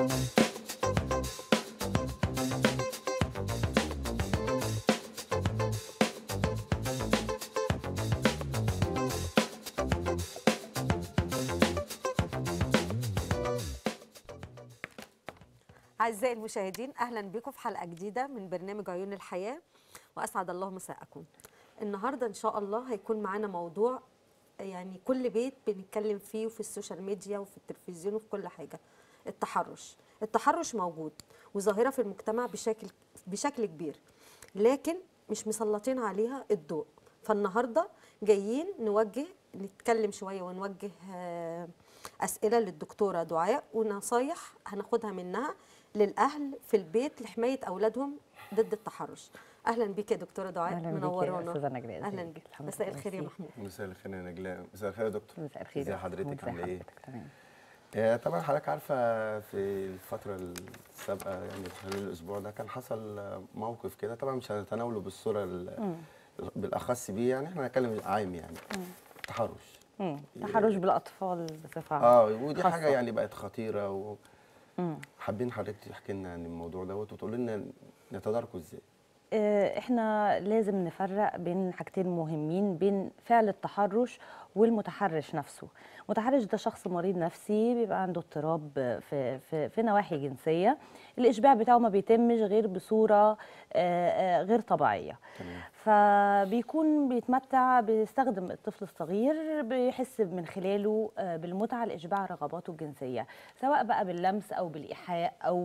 أعزائي المشاهدين أهلا بكم في حلقة جديدة من برنامج عيون الحياة وأسعد الله مساءكم النهاردة إن شاء الله هيكون معانا موضوع يعني كل بيت بنتكلم فيه وفي السوشيال ميديا وفي التلفزيون وفي كل حاجة التحرش التحرش موجود وظاهرة في المجتمع بشكل بشكل كبير لكن مش مسلطين عليها الضوء فالنهارده جايين نوجه نتكلم شويه ونوجه آه، اسئله للدكتوره دعاء ونصايح هناخدها منها للاهل في البيت لحمايه اولادهم ضد التحرش اهلا بيك يا دكتوره دعاء اهلا بيك يا منورانا استاذه نجلاء اهلا ازيك؟ بيك الحمد مساء لله، الخير يا ميرسي. محمود مساء الخير يا نجلاء مساء الخير يا دكتور مساء الخير ازي يا حضرتك محمود، عامله ازي ايه حضرتك؟ تمام آه، طبعا حضرتك عارفه في الفتره السابقه يعني خلال الاسبوع ده كان حصل آه، موقف كده طبعا مش هنتناوله بالصوره ال- بالاخص بيه يعني احنا هنتكلم عام يعني تحرش مم. تحرش بالاطفال بصفه اه ودي خاصة. حاجه يعني بقت خطيره و مم. حابين حضرتك تحكي لنا عن الموضوع دوت وتقول لنا نتداركه ازاي آه، احنا لازم نفرق بين حاجتين مهمين بين فعل التحرش والمتحرش نفسه المتحرش ده شخص مريض نفسي بيبقى عنده اضطراب في في في نواحي جنسيه الاشباع بتاعه ما بيتمش غير بصوره آه، آه، غير طبيعيه تمام فبيكون بيتمتع بيستخدم الطفل الصغير بيحس من خلاله آه، بالمتعه لاشباع رغباته الجنسيه سواء بقى باللمس او بالايحاء او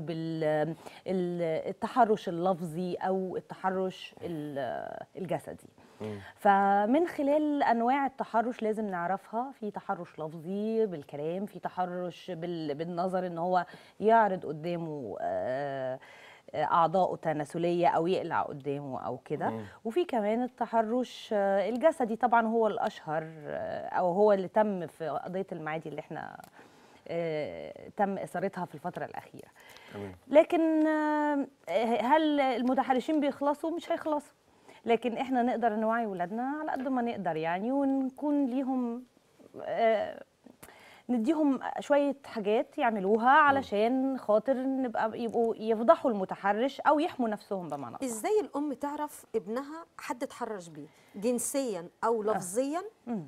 بالتحرش اللفظي او التحرش ال- الجسدي مم. فمن خلال انواع التحرش لازم نعرفها في تحرش لفظي بالكلام في تحرش بال- بالنظر ان هو يعرض قدامه آه، آه، اعضاءه تناسليه او يقلع قدامه او كده مم. وفي كمان التحرش آه، الجسدي طبعا هو الاشهر آه، او هو اللي تم في قضيه المعادي اللي احنا آه، تم اثارتها في الفتره الاخيره تمام لكن آه، هل المتحرشين بيخلصوا مش هيخلصوا لكن احنا نقدر نوعي ولادنا على قد ما نقدر يعني ونكون ليهم آه، نديهم شويه حاجات يعملوها علشان خاطر نبقى يبقوا يفضحوا المتحرش او يحموا نفسهم بمعنى أصح. ازاي الام تعرف ابنها حد اتحرش بيه جنسيا او لفظيا مم.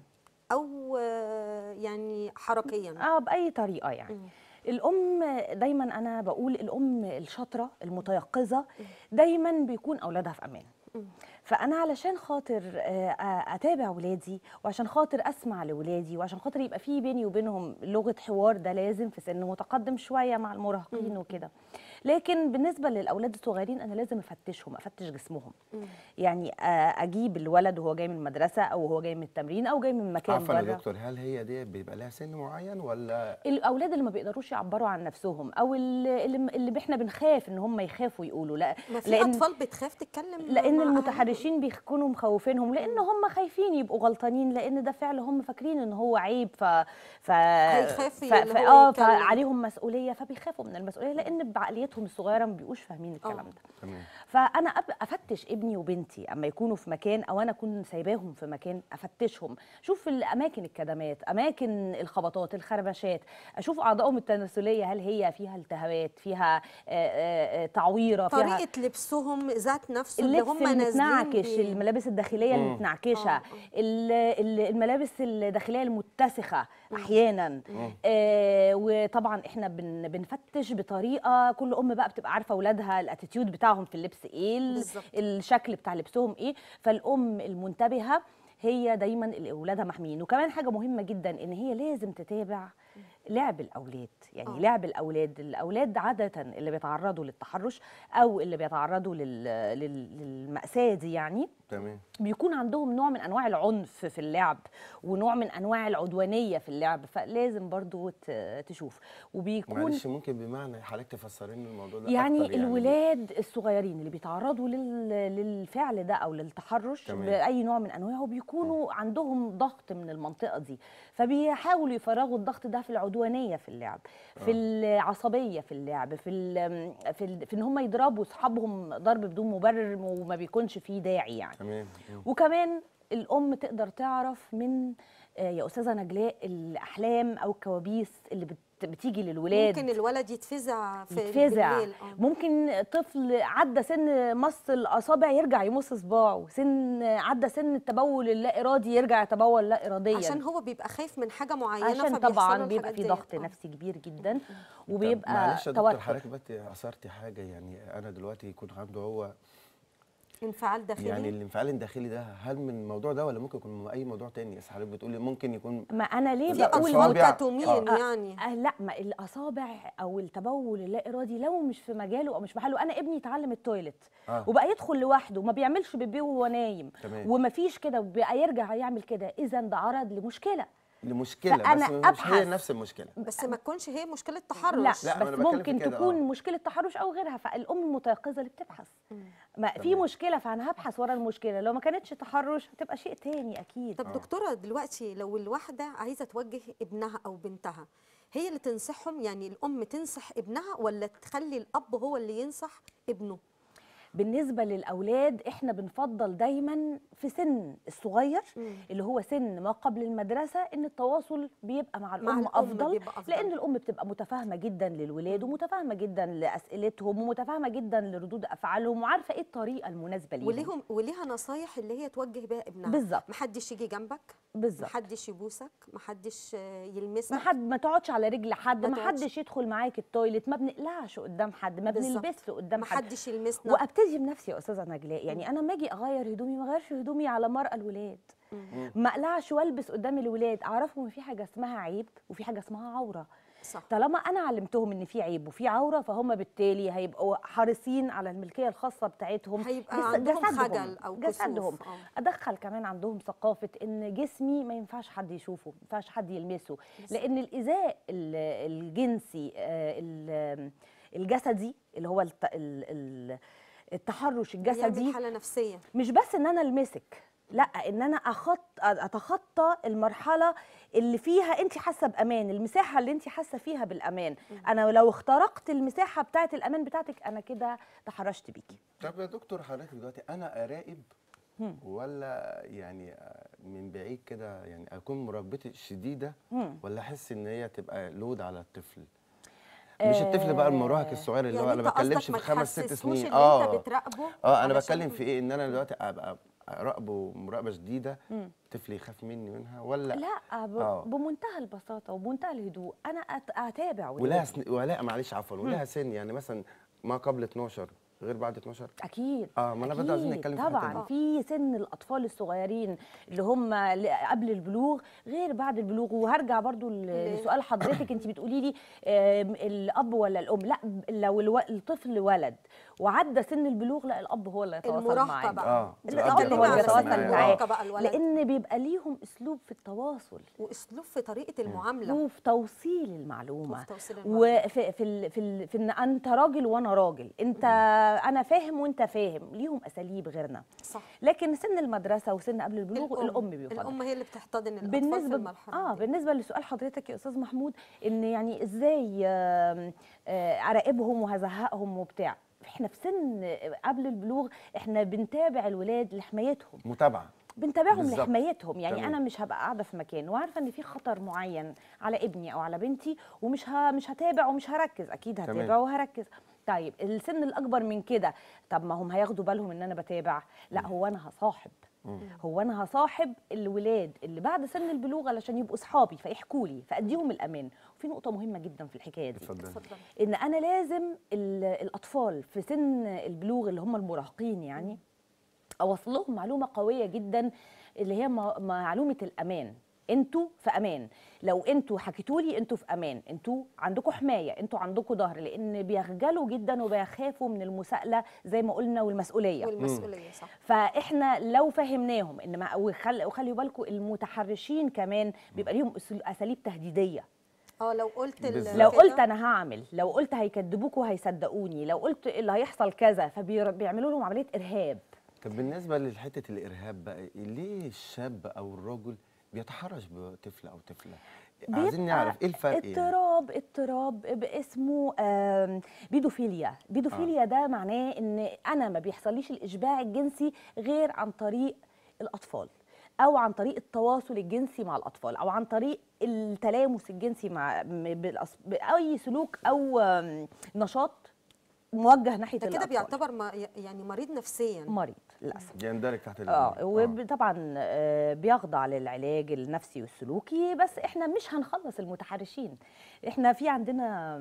او آه، يعني حركيا اه باي طريقه يعني مم. الام دايما انا بقول الام الشاطره المتيقظه دايما بيكون اولادها في امان مم. فانا علشان خاطر آه، آه، اتابع ولادي وعشان خاطر اسمع لولادي وعشان خاطر يبقى في بيني وبينهم لغه حوار ده لازم في سن متقدم شويه مع المراهقين مم. وكده لكن بالنسبه للاولاد الصغيرين انا لازم افتشهم افتش جسمهم مم. يعني آه، اجيب الولد وهو جاي من المدرسه او هو جاي من التمرين او جاي من مكان عفوا يا بره دكتور هل هي دي بيبقى لها سن معين ولا الاولاد اللي ما بيقدروش يعبروا عن نفسهم او اللي اللي, اللي احنا بنخاف ان هم يخافوا يقولوا لا ما في لأن- اطفال بتخاف تتكلم لان مع المتحرشين بيكونوا مخوفينهم لان هم خايفين يبقوا غلطانين لان ده فعل هم فاكرين ان هو عيب ف ف هيخاف ف... اللي ف... هو اه يتكلم. فعليهم مسؤوليه فبيخافوا من المسؤوليه لان بعقليتهم الصغيره ما بيبقوش فاهمين الكلام آه. ده تمام فانا أب- افتش ابني وبنتي اما يكونوا في مكان او انا اكون سايباهم في مكان افتشهم شوف الاماكن الكدمات اماكن الخبطات الخربشات اشوف اعضائهم التناسليه هل هي فيها التهابات فيها آه، آه، آه، تعويره فيها طريقه لبسهم ذات نفسه اللي اللبس هم نازلين المتنعكش بيه. الملابس الداخليه مم. المتنعكشه آه، آه. ال- ال- الملابس الداخليه المتسخه احيانا آه وطبعا احنا بن بنفتش بطريقه كل ام بقى بتبقى عارفه اولادها الاتيتيود بتاعهم في اللبس ايه ال- بالظبط. الشكل بتاع لبسهم ايه فالام المنتبهه هي دايما اللي اولادها محميين وكمان حاجه مهمه جدا ان هي لازم تتابع لعب الاولاد يعني آه. لعب الاولاد الاولاد عاده اللي بيتعرضوا للتحرش او اللي بيتعرضوا لل... لل... للماساه دي يعني تمام بيكون عندهم نوع من انواع العنف في اللعب ونوع من انواع العدوانيه في اللعب فلازم برضو ت- تشوف وبيكون معلش ممكن بمعنى حضرتك تفسري لنا الموضوع ده يعني أكتر الولاد الصغيرين اللي بيتعرضوا لل... للفعل ده او للتحرش تمام. باي نوع من انواعه بيكونوا عندهم ضغط من المنطقه دي فبيحاولوا يفرغوا الضغط ده في العدوانيه في اللعب في آه. العصبيه في اللعب في ال... في, ال... في ان هم يضربوا اصحابهم ضرب بدون مبرر وما بيكونش فيه داعي يعني تمام مم. وكمان الام تقدر تعرف من آه، يا استاذه نجلاء الاحلام او الكوابيس اللي بت بت- بتيجي للولاد ممكن الولد يتفزع في يتفزع بالليل آه. ممكن طفل عدى سن مص الاصابع يرجع يمص صباعه سن عدى سن التبول اللا ارادي يرجع يتبول لا اراديا عشان هو بيبقى خايف من حاجه معينه عشان فبيحصل له طبعا الحاجات بيبقى في ديت. ضغط آه. نفسي كبير جدا طب وبيبقى معلش يا دكتور توتر حضرتك بس اثرتي حاجه يعني انا دلوقتي يكون عنده هو انفعال داخلي يعني الانفعال الداخلي ده هل من الموضوع ده ولا ممكن يكون من اي موضوع تاني بس حضرتك بتقولي ممكن يكون ما انا ليه في لا، بقول السؤال اطفال بيع- كتومين آه. يعني آه لا ما الاصابع او التبول اللا ارادي لو مش في مجاله او مش محله انا ابني اتعلم التويلت آه. وبقى يدخل لوحده وما بيعملش بيبي وهو نايم تمام. ومفيش كده وبقى يرجع يعمل كده اذا ده عرض لمشكله لمشكله فأنا بس مش هي أبحث. نفس المشكله بس ما تكونش هي مشكله لا, تحرش لا، ما بس أنا بتكلم في ممكن كده، تكون آه. مشكله تحرش او غيرها فالام المتيقظه اللي بتبحث ما في مشكله فانا هبحث ورا المشكله لو ما كانتش تحرش هتبقى شيء تاني اكيد طب دكتوره دلوقتي لو الواحده عايزه توجه ابنها او بنتها هي اللي تنصحهم يعني الام تنصح ابنها ولا تخلي الاب هو اللي ينصح ابنه بالنسبه للاولاد احنا بنفضل دايما في سن الصغير مم. اللي هو سن ما قبل المدرسه ان التواصل بيبقى مع الام, الأم افضل بيبقى أفضل. لان الام بتبقى متفاهمه جدا للولاد ومتفاهمه جدا لاسئلتهم ومتفاهمه جدا لردود افعالهم وعارفه ايه الطريقه المناسبه ليهم وليهم وليها نصايح اللي هي توجه بيها ابنها بالظبط. محدش يجي جنبك بالظبط محدش يبوسك محدش آه، يلمسك ما حد ما تقعدش على رجل حد ما ما تقعدش. حدش يدخل معاك التويلت ما بنقلعش قدام حد ما بالظبط. بنلبسش قدام حد محدش يلمسنا وابتدي بنفسي يا استاذه نجلاء يعني انا لما اجي اغير هدومي ما اغيرش هدومي على مرأى الولاد ما اقلعش والبس قدام الولاد اعرفهم ان في حاجه اسمها عيب وفي حاجه اسمها عوره صح طالما انا علمتهم ان في عيب وفي عوره فهم بالتالي هيبقوا حريصين على الملكيه الخاصه بتاعتهم هيبقى جس- عندهم جسدهم- خجل أو كسوف. جسدهم آه. ادخل كمان عندهم ثقافه ان جسمي ما ينفعش حد يشوفه ما ينفعش حد يلمسه لان الايذاء ال- الجنسي آه، ال- الجسدي اللي هو الت- ال- ال- التحرش الجسدي بيعمل حاله نفسيه مش بس ان انا المسك لا ان انا أخط اتخطى المرحله اللي فيها انت حاسه بامان المساحه اللي انت حاسه فيها بالامان انا لو اخترقت المساحه بتاعه الامان بتاعتك انا كده تحرشت بيكي طب يا دكتور حضرتك دلوقتي انا اراقب ولا يعني آه، من بعيد كده يعني اكون مراقبتي شديده مم. ولا احس ان هي تبقى لود على الطفل مش الطفل بقى المراهق الصغير اللي هو انا انت قصدك بتكلمش ما في خمس ست تحسسهوش سنين ان اه انت بتراقبه اه انا علشان- بتكلم في ايه ان انا دلوقتي ابقى اراقبه مراقبه شديده الطفل يخاف مني منها ولا لا ب... آه. بمنتهى البساطه وبمنتهى الهدوء انا أت... اتابع ولها ولادي. سن... ولا معلش عفوا ولها سن يعني مثلا ما قبل 12 غير بعد 12 اكيد اه ما انا بدأ عايزين أكيد، نتكلم في الحتة طبعا دي. في سن الاطفال الصغيرين اللي هم ل- قبل البلوغ غير بعد البلوغ وهرجع برضو ل- ليه؟ لسؤال حضرتك انت بتقولي لي آم، الاب ولا الام لا ب- لو الو... الطفل ولد وعدى سن البلوغ لا الاب هو اللي يتواصل المراهقه معاه بقى اه الاب كلمة هو اللي على بيتواصل سن معاه المراهقة بقى الولد. لان بيبقى ليهم اسلوب في التواصل واسلوب في طريقه المعامله وفي توصيل المعلومه وفي توصيل المعلومة. وفي في ال في, ال في ان انت راجل وانا راجل انت انا فاهم وانت فاهم ليهم اساليب غيرنا صح لكن سن المدرسه وسن قبل البلوغ الام بيفضل الام هي اللي بتحتضن الاطفال في بالنسبه المرحله اه دي. بالنسبه لسؤال حضرتك يا استاذ محمود ان يعني ازاي آم، آه، اراقبهم وهزهقهم وبتاع احنا في سن قبل البلوغ احنا بنتابع الولاد لحمايتهم متابعه بنتابعهم بالظبط. لحمايتهم يعني تمام. انا مش هبقى قاعده في مكان وعارفه ان في خطر معين على ابني او على بنتي ومش ه... مش هتابع ومش هركز اكيد تمام. هتابع وهركز طيب السن الاكبر من كده طب ما هم هياخدوا بالهم ان انا بتابع لا هو انا هصاحب هو انا هصاحب الولاد اللي بعد سن البلوغ علشان يبقوا اصحابي فيحكوا لي فاديهم الامان وفي نقطه مهمه جدا في الحكايه دي اتفضل اتفضل ان انا لازم ال- الاطفال في سن البلوغ اللي هم المراهقين يعني اوصل لهم معلومه قويه جدا اللي هي م- معلومه الامان انتوا في امان لو انتوا حكيتوا لي انتوا في امان انتوا عندكم حمايه انتوا عندكم ظهر لان بيخجلوا جدا وبيخافوا من المساءله زي ما قلنا والمسؤوليه والمسؤوليه صح فاحنا لو فهمناهم ان مع وخل وخلي بالكم المتحرشين كمان بيبقى ليهم أسل- اساليب تهديديه اه لو قلت ال- بالظبط. لو كده، قلت انا هعمل لو قلت هيكذبوكوا هيصدقوني لو قلت اللي هيحصل كذا فبيعملوا لهم عمليه ارهاب طب بالنسبه لحته الارهاب بقى ليه الشاب او الرجل بيتحرش بطفل او طفله عايزين بيبقى نعرف ايه الفرق يعني اضطراب اضطراب باسمه آم، بيدوفيليا بيدوفيليا ده معناه ان انا ما بيحصليش الاشباع الجنسي غير عن طريق الاطفال او عن طريق التواصل الجنسي مع الاطفال او عن طريق التلامس الجنسي مع م- بالأص- باي سلوك او آم، نشاط موجه ناحيه ده كده الأطفال. بيعتبر ما يعني مريض نفسيا مريض للاسف يندرج تحت ال- اه وطبعا آه، بيخضع للعلاج النفسي والسلوكي بس احنا مش هنخلص المتحرشين احنا في عندنا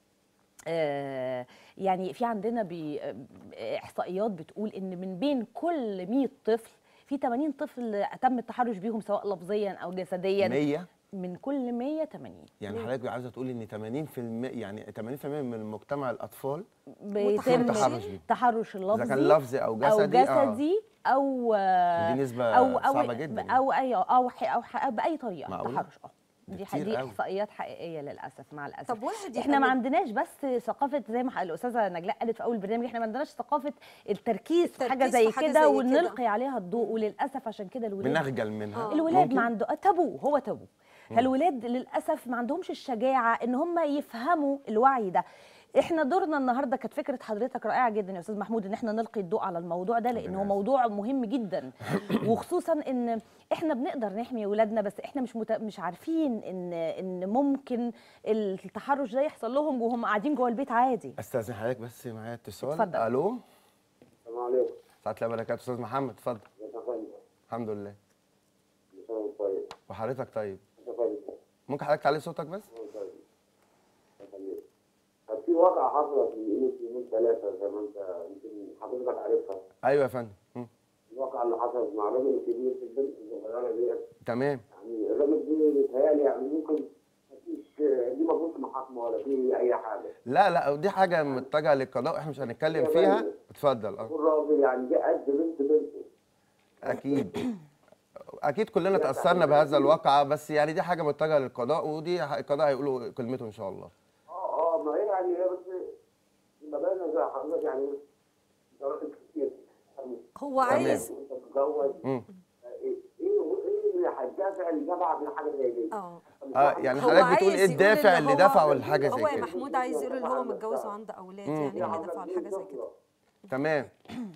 آه، يعني في عندنا بي- آه، احصائيات بتقول ان من بين كل 100 طفل في 80 طفل تم التحرش بيهم سواء لفظيا او جسديا 100 من كل 180 يعني حضرتك عايزه تقولي ان 80% يعني 80% من مجتمع الاطفال بيتم تحرش بيه. التحرش اذا اللفظي كان لفظي او او جسدي آه. جسدي او آه، ودي نسبة او او صعبة جداً. او اي او ح- او ح- باي طريقه معقولة؟ تحرش اه دي ح- كتير دي قوي. احصائيات حقيقيه للاسف مع الاسف طب واحد احنا ما يقلد- عندناش بس ثقافه زي ما الاستاذه نجلاء قالت في اول البرنامج احنا ما عندناش ثقافه التركيز في حاجه التركيز زي في حاجة كده زي ونلقي كده. عليها الضوء وللاسف عشان كده الولاد بنخجل منها آه. الولاد ممكن؟ ما عنده تابو هو تابو فالولاد للاسف ما عندهمش الشجاعه ان هم يفهموا الوعي ده احنا دورنا النهارده كانت فكره حضرتك رائعه جدا يا استاذ محمود ان احنا نلقي الضوء على الموضوع ده لان هو يعافيك. موضوع مهم جدا وخصوصا ان احنا بنقدر نحمي اولادنا بس احنا مش مت... مش عارفين ان ان ممكن التحرش ده يحصل لهم وهم قاعدين جوه البيت عادي استاذن حضرتك بس معايا اتصال اتفضل. الو السلام عليكم ساعة الله وبركاته استاذ محمد اتفضل ازيك يا فندم الحمد لله مساء طيب وحضرتك طيب ازيك يا فندم ممكن حضرتك تعلي صوتك بس مساء طيب يا فندم. كان في واقعة حصلت من قيمة يومين ثلاثة زي ما انت يمكن حضرتك عارفها ايوه يا فندم مم. الواقعة اللي حصلت مع الراجل الكبير في البنت الصغيرة ديت تمام يعني الراجل دي بيتهيألي يعني ممكن مفيش دي ما فيش محاكمة ولا في أي حاجة لا لا دي حاجه متجهه للقضاء احنا مش هنتكلم يا فيها فندم. اتفضل اه يكون راجل يعني جه قد بنت بنته اكيد اكيد كلنا تاثرنا بهذا الواقعه بس يعني دي حاجه متجهه للقضاء ودي ح- القضاء هيقولوا كلمته ان شاء الله اه اه ما هي يعني هي بس المباني زي حضرتك يعني ده راجل كتير هو عايز انت متجوز مم. ايه ايه اللي هتدافع اللي دفع من حاجه زي دي؟ اه اه يعني هو حضرتك بتقول عايز ايه يقول الدافع إن اللي هو- دفعه لحاجه هو زي يا كده محمود عايز يقول اللي هو متجوز وعنده اولاد مم. يعني اللي دفعوا لحاجه زي كده تمام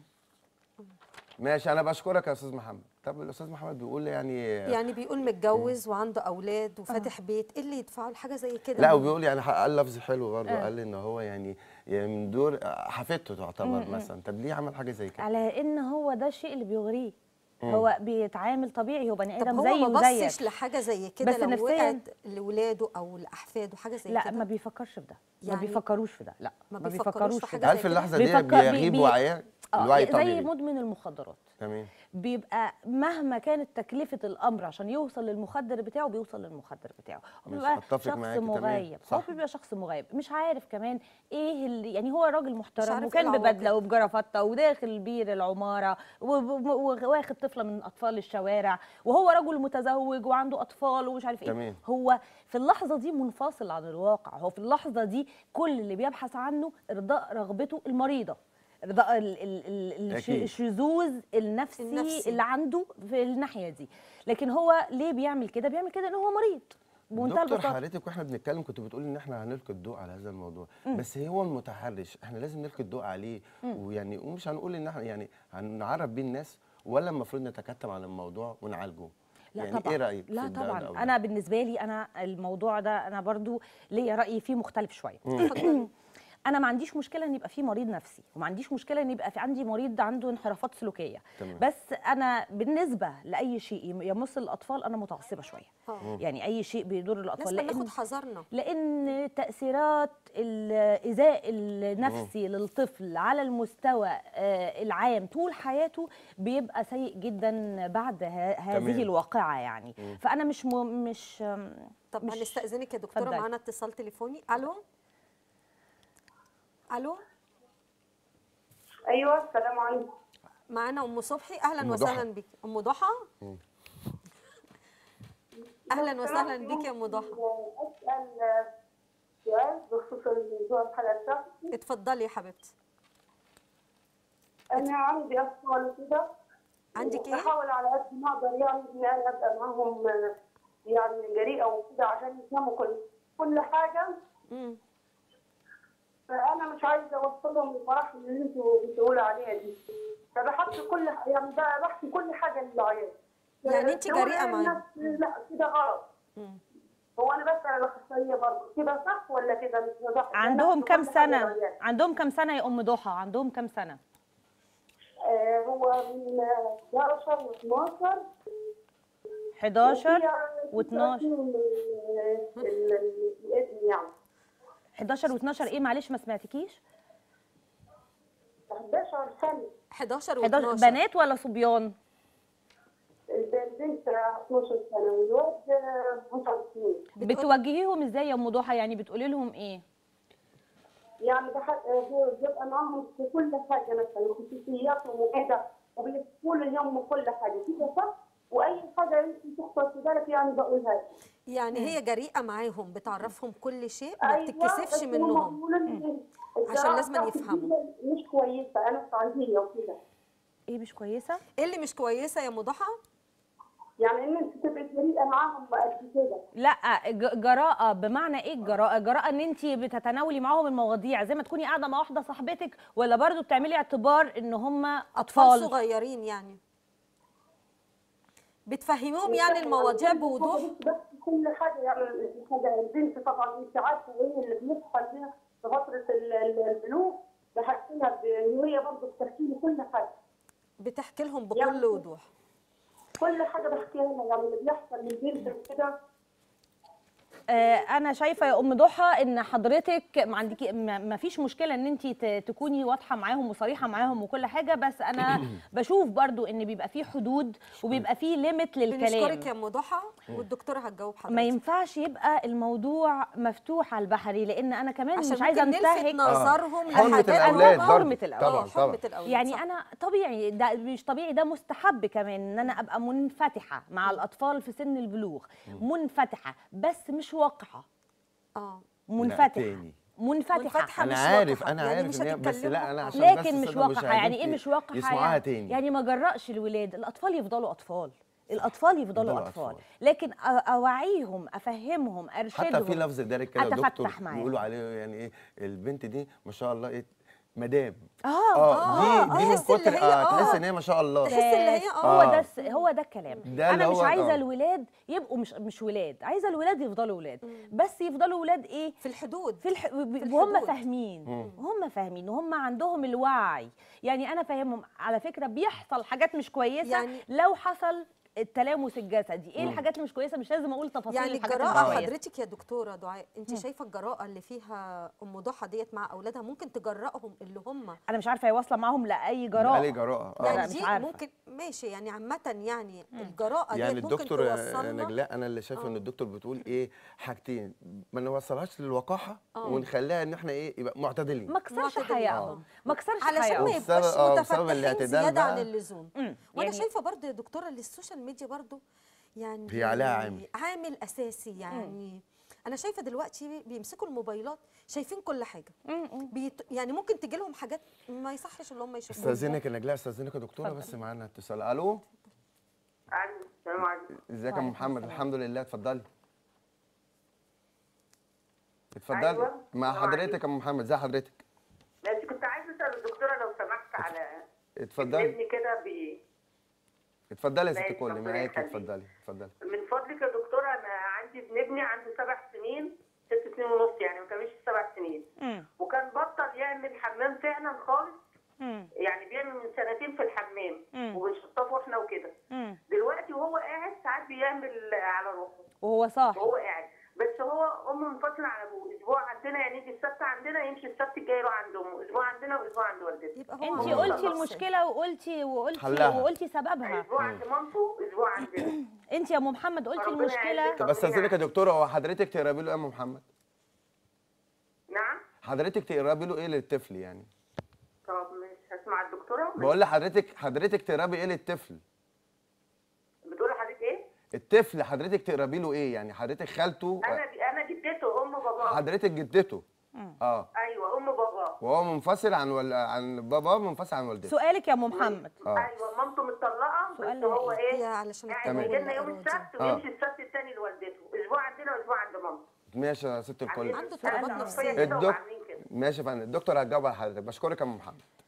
ماشي انا بشكرك يا استاذ محمد طب الاستاذ محمد بيقول يعني يعني بيقول متجوز وعنده اولاد وفاتح بيت ايه اللي يدفعه لحاجه زي كده لا وبيقول يعني قال لفظ حلو برضه آه. قال ان هو يعني يعني من دور حفيدته تعتبر مثلا طب ليه عمل حاجه زي كده على ان هو ده الشيء اللي بيغريه هو بيتعامل طبيعي هو بني طب ادم هو زيه ما وزيك بصش لحاجه زي كده بس لو نفسياً- وقعت لاولاده او لاحفاده حاجه زي لا كده ما بيفكرش في ده ما يعني بيفكروش في ده لا ما ما بيفكروش بيفكروش في في حاجة ده هل زي في كده؟ اللحظه دي بيفكر- بي- بيغيب بي- وعيه آه، الوعي زي طبيعي مدمن المخدرات تمام بيبقى مهما كانت تكلفة الأمر عشان يوصل للمخدر بتاعه بيوصل للمخدر بتاعه هو مش بيبقى هتفق شخص معاكي، تمام، مغيب صح. هو بيبقى شخص مغيب مش عارف كمان ايه اللي يعني هو راجل محترم عارف وكان إيه العواقب. ببدلة وبجرافطة وداخل بير العمارة وب- و- واخد طفلة من أطفال الشوارع وهو رجل متزوج وعنده أطفال ومش عارف ايه تمام. هو في اللحظة دي منفصل عن الواقع هو في اللحظة دي كل اللي بيبحث عنه إرضاء رغبته المريضة إرضاء ال- ال- ال- الش- أكيد. الشذوذ النفسي, النفسي. اللي عنده في الناحية دي لكن هو ليه بيعمل كده بيعمل كده ان هو مريض بمنتهى دكتور البساطة حضرتك واحنا بنتكلم كنت بتقولي ان احنا هنلقي الضوء على هذا الموضوع بس هو المتحرش احنا لازم نلقي الضوء عليه ويعني ومش هنقول ان احنا يعني هنعرف بيه الناس ولا المفروض نتكتم عن الموضوع ونعالجه لا يعني طبعا ايه رايك في لا ده طبعا أو ده؟ انا بالنسبه لي انا الموضوع ده انا برضو ليا راي فيه مختلف شويه اتفضلي. انا ما عنديش مشكله ان يبقى في مريض نفسي وما عنديش مشكله ان يبقى في عندي مريض عنده انحرافات سلوكيه تمام. بس انا بالنسبه لاي شيء يمس الاطفال انا متعصبه شويه آه. يعني اي شيء بيضر الاطفال لازم لان ناخد حذرنا لان تاثيرات الايذاء النفسي للطفل على المستوى آه، العام طول حياته بيبقى سيء جدا بعد ه- هذه تمام. الواقعه يعني فانا مش م... مش آم، طب مش- هنستاذنك يا دكتوره اتفضلي. معانا اتصال تليفوني الو الو ايوه السلام عليكم معانا ام صبحي اهلا أم وسهلا ضحى. بك ام ضحى اهلا وسهلا بك يا ام ضحى اسال سؤال بخصوص الموضوع الحلقه بتاعتي اتفضلي يا حبيبتي انا عندي اطفال كده عندك ايه بحاول على قد ما اقدر يعني ان انا ابقى معاهم آه، يعني جريئه وكده عشان يفهموا كل كل حاجه مم. فانا مش عايزه اوصلهم للمراحل اللي انتوا بتقولوا عليها دي فبحكي كل يعني بقى بحكي كل حاجه للعيال يعني أنت هو جريئة الناس- معاهم. لا كده غلط هو انا بسال الاخصائيه برضه كده صح ولا كده مش صح عندهم نفس كام كل حاجة سنه ريان. عندهم كام سنه يا ام ضحى عندهم كام سنه آه هو من 11 و12 11 و12 الابن يعني 11 و12 ايه معلش ما سمعتكيش 11 سنه 11 11 و12 بنات ولا صبيان البنت 12 سنه والواد 12 سنين بتوجهيهم ازاي يا ام ضحى يعني بتقولي لهم ايه يعني بح- هو بيبقى معاهم في كل حاجه مثلا خصوصياتهم وكده وبيحكوا لي اليوم كل حاجه كده صح واي حاجه انت تخطر في بالك يعني بقولها لك. يعني هي جريئة معاهم بتعرفهم كل شيء ما أيوة، بتتكسفش بس هم منهم بيقولوا لي عشان الجراحة لازم بتاعتي يفهموا. دي مش كويسه انا صعيديه وكده ايه مش كويسه ايه اللي مش كويسة يا ام ضحى يعني ان انت تبقي جريئه معاهم قد كده لا ج- جراءة بمعنى ايه الجراءة؟ جراءة ان انت بتتناولي معاهم المواضيع زي ما تكوني قاعدة مع واحدة صاحبتك ولا برضو بتعملي اعتبار ان هم اطفال اطفال صغيرين يعني بتفهموهم يعني المواضيع بوضوح بس كل حاجه يعني حاجه البنت طبعا انت عارفه ايه اللي بيحصل فيها في فتره ال- ال- البلوغ بحكي لها ب- وهي برضه بتحكي لي كل حاجه بتحكي لهم يعني بكل وضوح كل حاجه بحكيها لها يعني اللي بيحصل للبنت وكده آه انا شايفة يا ام ضحى ان حضرتك ما عندك ما ما فيش مشكلة ان انت ت- تكوني واضحة معاهم وصريحة معاهم وكل حاجة بس انا بشوف برضو ان بيبقى فيه حدود وبيبقى فيه ليميت للكلام بنشكرك يا ام ضحى والدكتوره هتجاوب حضرتك ما ينفعش يبقى الموضوع مفتوح على البحري لان انا كمان عشان مش عايزه ممكن نلفت انتهك نظرهم حرمة لحاجات الأولاد هم- برضه. حرمة الأولاد. طبعا آه، طبعا حرمة الاولاد يعني صح. انا طبيعي ده مش طبيعي ده مستحب كمان ان انا ابقى منفتحه مع الاطفال في سن البلوغ منفتحه بس مش واقعه اه منفتحه تاني. منفتحه, منفتحة انا مش عارف واقعة. انا يعني عارف مش ان هي بس هتتكلموا. لا انا عشان بس لكن مش السادة واقعه يعني ايه المشاهدين مش واقعه يسمعوها يعني, تاني يعني ما جرأش الولاد الاطفال يفضلوا اطفال الاطفال يفضلوا يفضلوا اطفال أطفال. لكن أ- اوعيهم افهمهم ارشدهم حتى في لفظ دارج كده أتفتح دكتور معاهم. بيقولوا عليه يعني ايه البنت دي ما شاء الله ايه مدام اه اه دي دي من تحس اللي كتر هي اه آه. تحس ان هي ما شاء الله تحس اللي هي هو اه ده آه. الس- هو ده الكلام ده انا اللي مش هو- عايزه آه. الولاد يبقوا مش مش ولاد عايزه الولاد يفضلوا ولاد بس يفضلوا ولاد ايه في الحدود في الح... وهم الحدود. فاهمين وهم فاهمين وهم عندهم الوعي يعني انا فاهمهم على فكره بيحصل حاجات مش كويسه يعني- يعني لو حصل التلامس الجسدي ايه الحاجات اللي مش كويسه مش لازم اقول تفاصيل يعني الحاجات اللي الجراءة مش كويسة. حضرتك يا دكتورة دعاء انت شايفة الجراءة اللي فيها ام ضحى ديت مع اولادها ممكن تجرأهم اللي هم انا مش عارفه هي واصله معاهم لاي جراءه عليه جراءه لا، اه يعني مش دي عارفة. ممكن ماشي يعني عامة يعني الجراءة يعني ديت ممكن الدكتور يا توصلنا نجلاء انا اللي شايفه ان الدكتور بتقول ايه حاجتين ما نوصلهاش للوقاحه آه. ونخليها ان احنا ايه يبقى معتدلين ما كسرش معتدلين. حيائهم ما كسرش علشان ما حيائهم وبسبب- يبقاش آه، بسبب متفتحين الاعتدال زيادة عن بقى. اللزوم مم. وانا يعني- شايفه برضه يا دكتوره ان السوشيال ميديا برضه يعني هي عليها عامل. عامل اساسي يعني انا شايفه دلوقتي بيمسكوا الموبايلات شايفين كل حاجه بيت يعني ممكن تجي لهم حاجات ما يصحش اللي هم يشوفوها استاذنك يا نجلاء استاذنك يا دكتوره بس معانا اتصال الو عليكم السلام عليكم ازيك يا ام محمد الحمد لله اتفضلي اتفضلي أيوة. مع السلام حضرتك يا ام محمد ازي حضرتك بس كنت عايزه اسال الدكتوره لو سمحت على اتفضلي ابني كده بي اتفضلي يا ست ماشي، كل ربنا معاكي يخليك. اتفضلي اتفضلي من فضلك يا دكتوره انا عندي ابن ابني عنده سبع سنين ست سنين ونص يعني ما كملش سبع سنين مم. وكان بطل يعمل حمام فعلا خالص مم. يعني بيعمل من سنتين في الحمام مم. وبنشطفه احنا وكده مم. دلوقتي وهو قاعد ساعات بيعمل على روحه وهو صاحي وهو قاعد بس هو امه منفصله عن ابوه اسبوع عندنا يعني يجي السبت عندنا يمشي السبت الجاي يروح عند امه اسبوع عندنا واسبوع عند والدته يبقى هو انت عامل قلتي نفسي. المشكله وقلتي وقلتي حلها. وقلتي سببها اسبوع عند مامته اسبوع عندنا انت يا ام محمد قلتي ربنا المشكله يعزك. طب استاذنك يا دكتوره هو حضرتك تقربي له ايه يا ام محمد نعم حضرتك تقربي له ايه للطفل يعني طب مش هسمع الدكتوره بقول لحضرتك حضرتك تقربي ايه للطفل بتقول لحضرتك ايه؟ الطفل حضرتك تقربي له ايه يعني حضرتك خالته انا انا جدته ام باباه حضرتك جدته اه ايوه ام باباه وهو منفصل عن وال... عن باباه منفصل عن والدته سؤالك يا ام محمد اه ايوه مامته متطلقه سؤال بس هو إيه؟ ايه؟ هي علشان قاعد التمام. يجي لنا يوم الإرادي. السبت آه. ويمشي السبت الثاني لوالدته اسبوع عندنا واسبوع عند مامته ماشي يا ست الكل عنده اضطرابات أنا نفسية. كده الدك... وعاملين كده. ماشي يا فندم الدكتور هتجاوب على حضرتك بشكرك يا ام محمد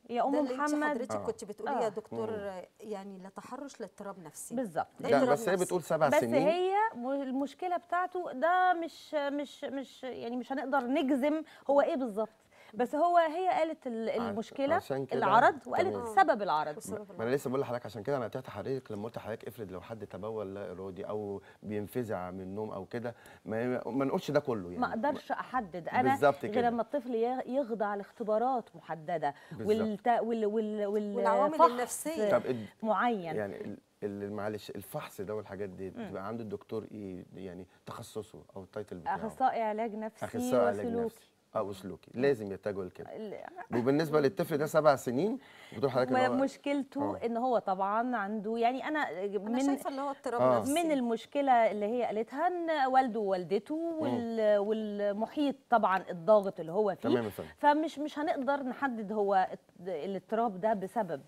يا ام ده اللي انت محمد حضرتك آه. كنت بتقوليه آه. يا دكتور يعني لا تحرش لاضطراب نفسي بالظبط ده لا اضطراب بس هي نفسي. بتقول سبع بس سنين هي م- المشكله بتاعته ده مش مش مش يعني مش هنقدر نجزم هو ايه بالظبط بس هو هي قالت ال- المشكله عشان كده- العرض وقالت تمام. سبب العرض بسبب ما انا لسه بقول لحضرتك عشان كده انا قطعت حضرتك لما قلت لحضرتك افرض لو حد تبول لا ارادي او بينفزع من النوم او كده ما, ما نقولش ده كله يعني ما اقدرش احدد انا بالظبط غير كده. لما الطفل ي- يخضع لاختبارات محدده بالظبط. والت... وال... وال... وال... والعوامل فحص النفسية. طب ال- معين يعني ال- ال- معلش الفحص ده والحاجات دي بتبقى عند الدكتور ايه يعني تخصصه او التايتل بتاعه اخصائي علاج نفسي اخصائي علاج وسلوكي نفسي اه وسلوكي لازم يتجهوا لكده ال- وبالنسبه للطفل ده سبع سنين بتقول حضرتك إن هو- مشكلته آه. ان هو طبعا عنده يعني انا انا من شايفه اللي هو اضطراب آه. نفسي من المشكله اللي هي قالتها ان والده ووالدته وال... والمحيط طبعا الضاغط اللي هو فيه تمام يا فندم. فمش مش هنقدر نحدد هو الت- الاضطراب ده بسبب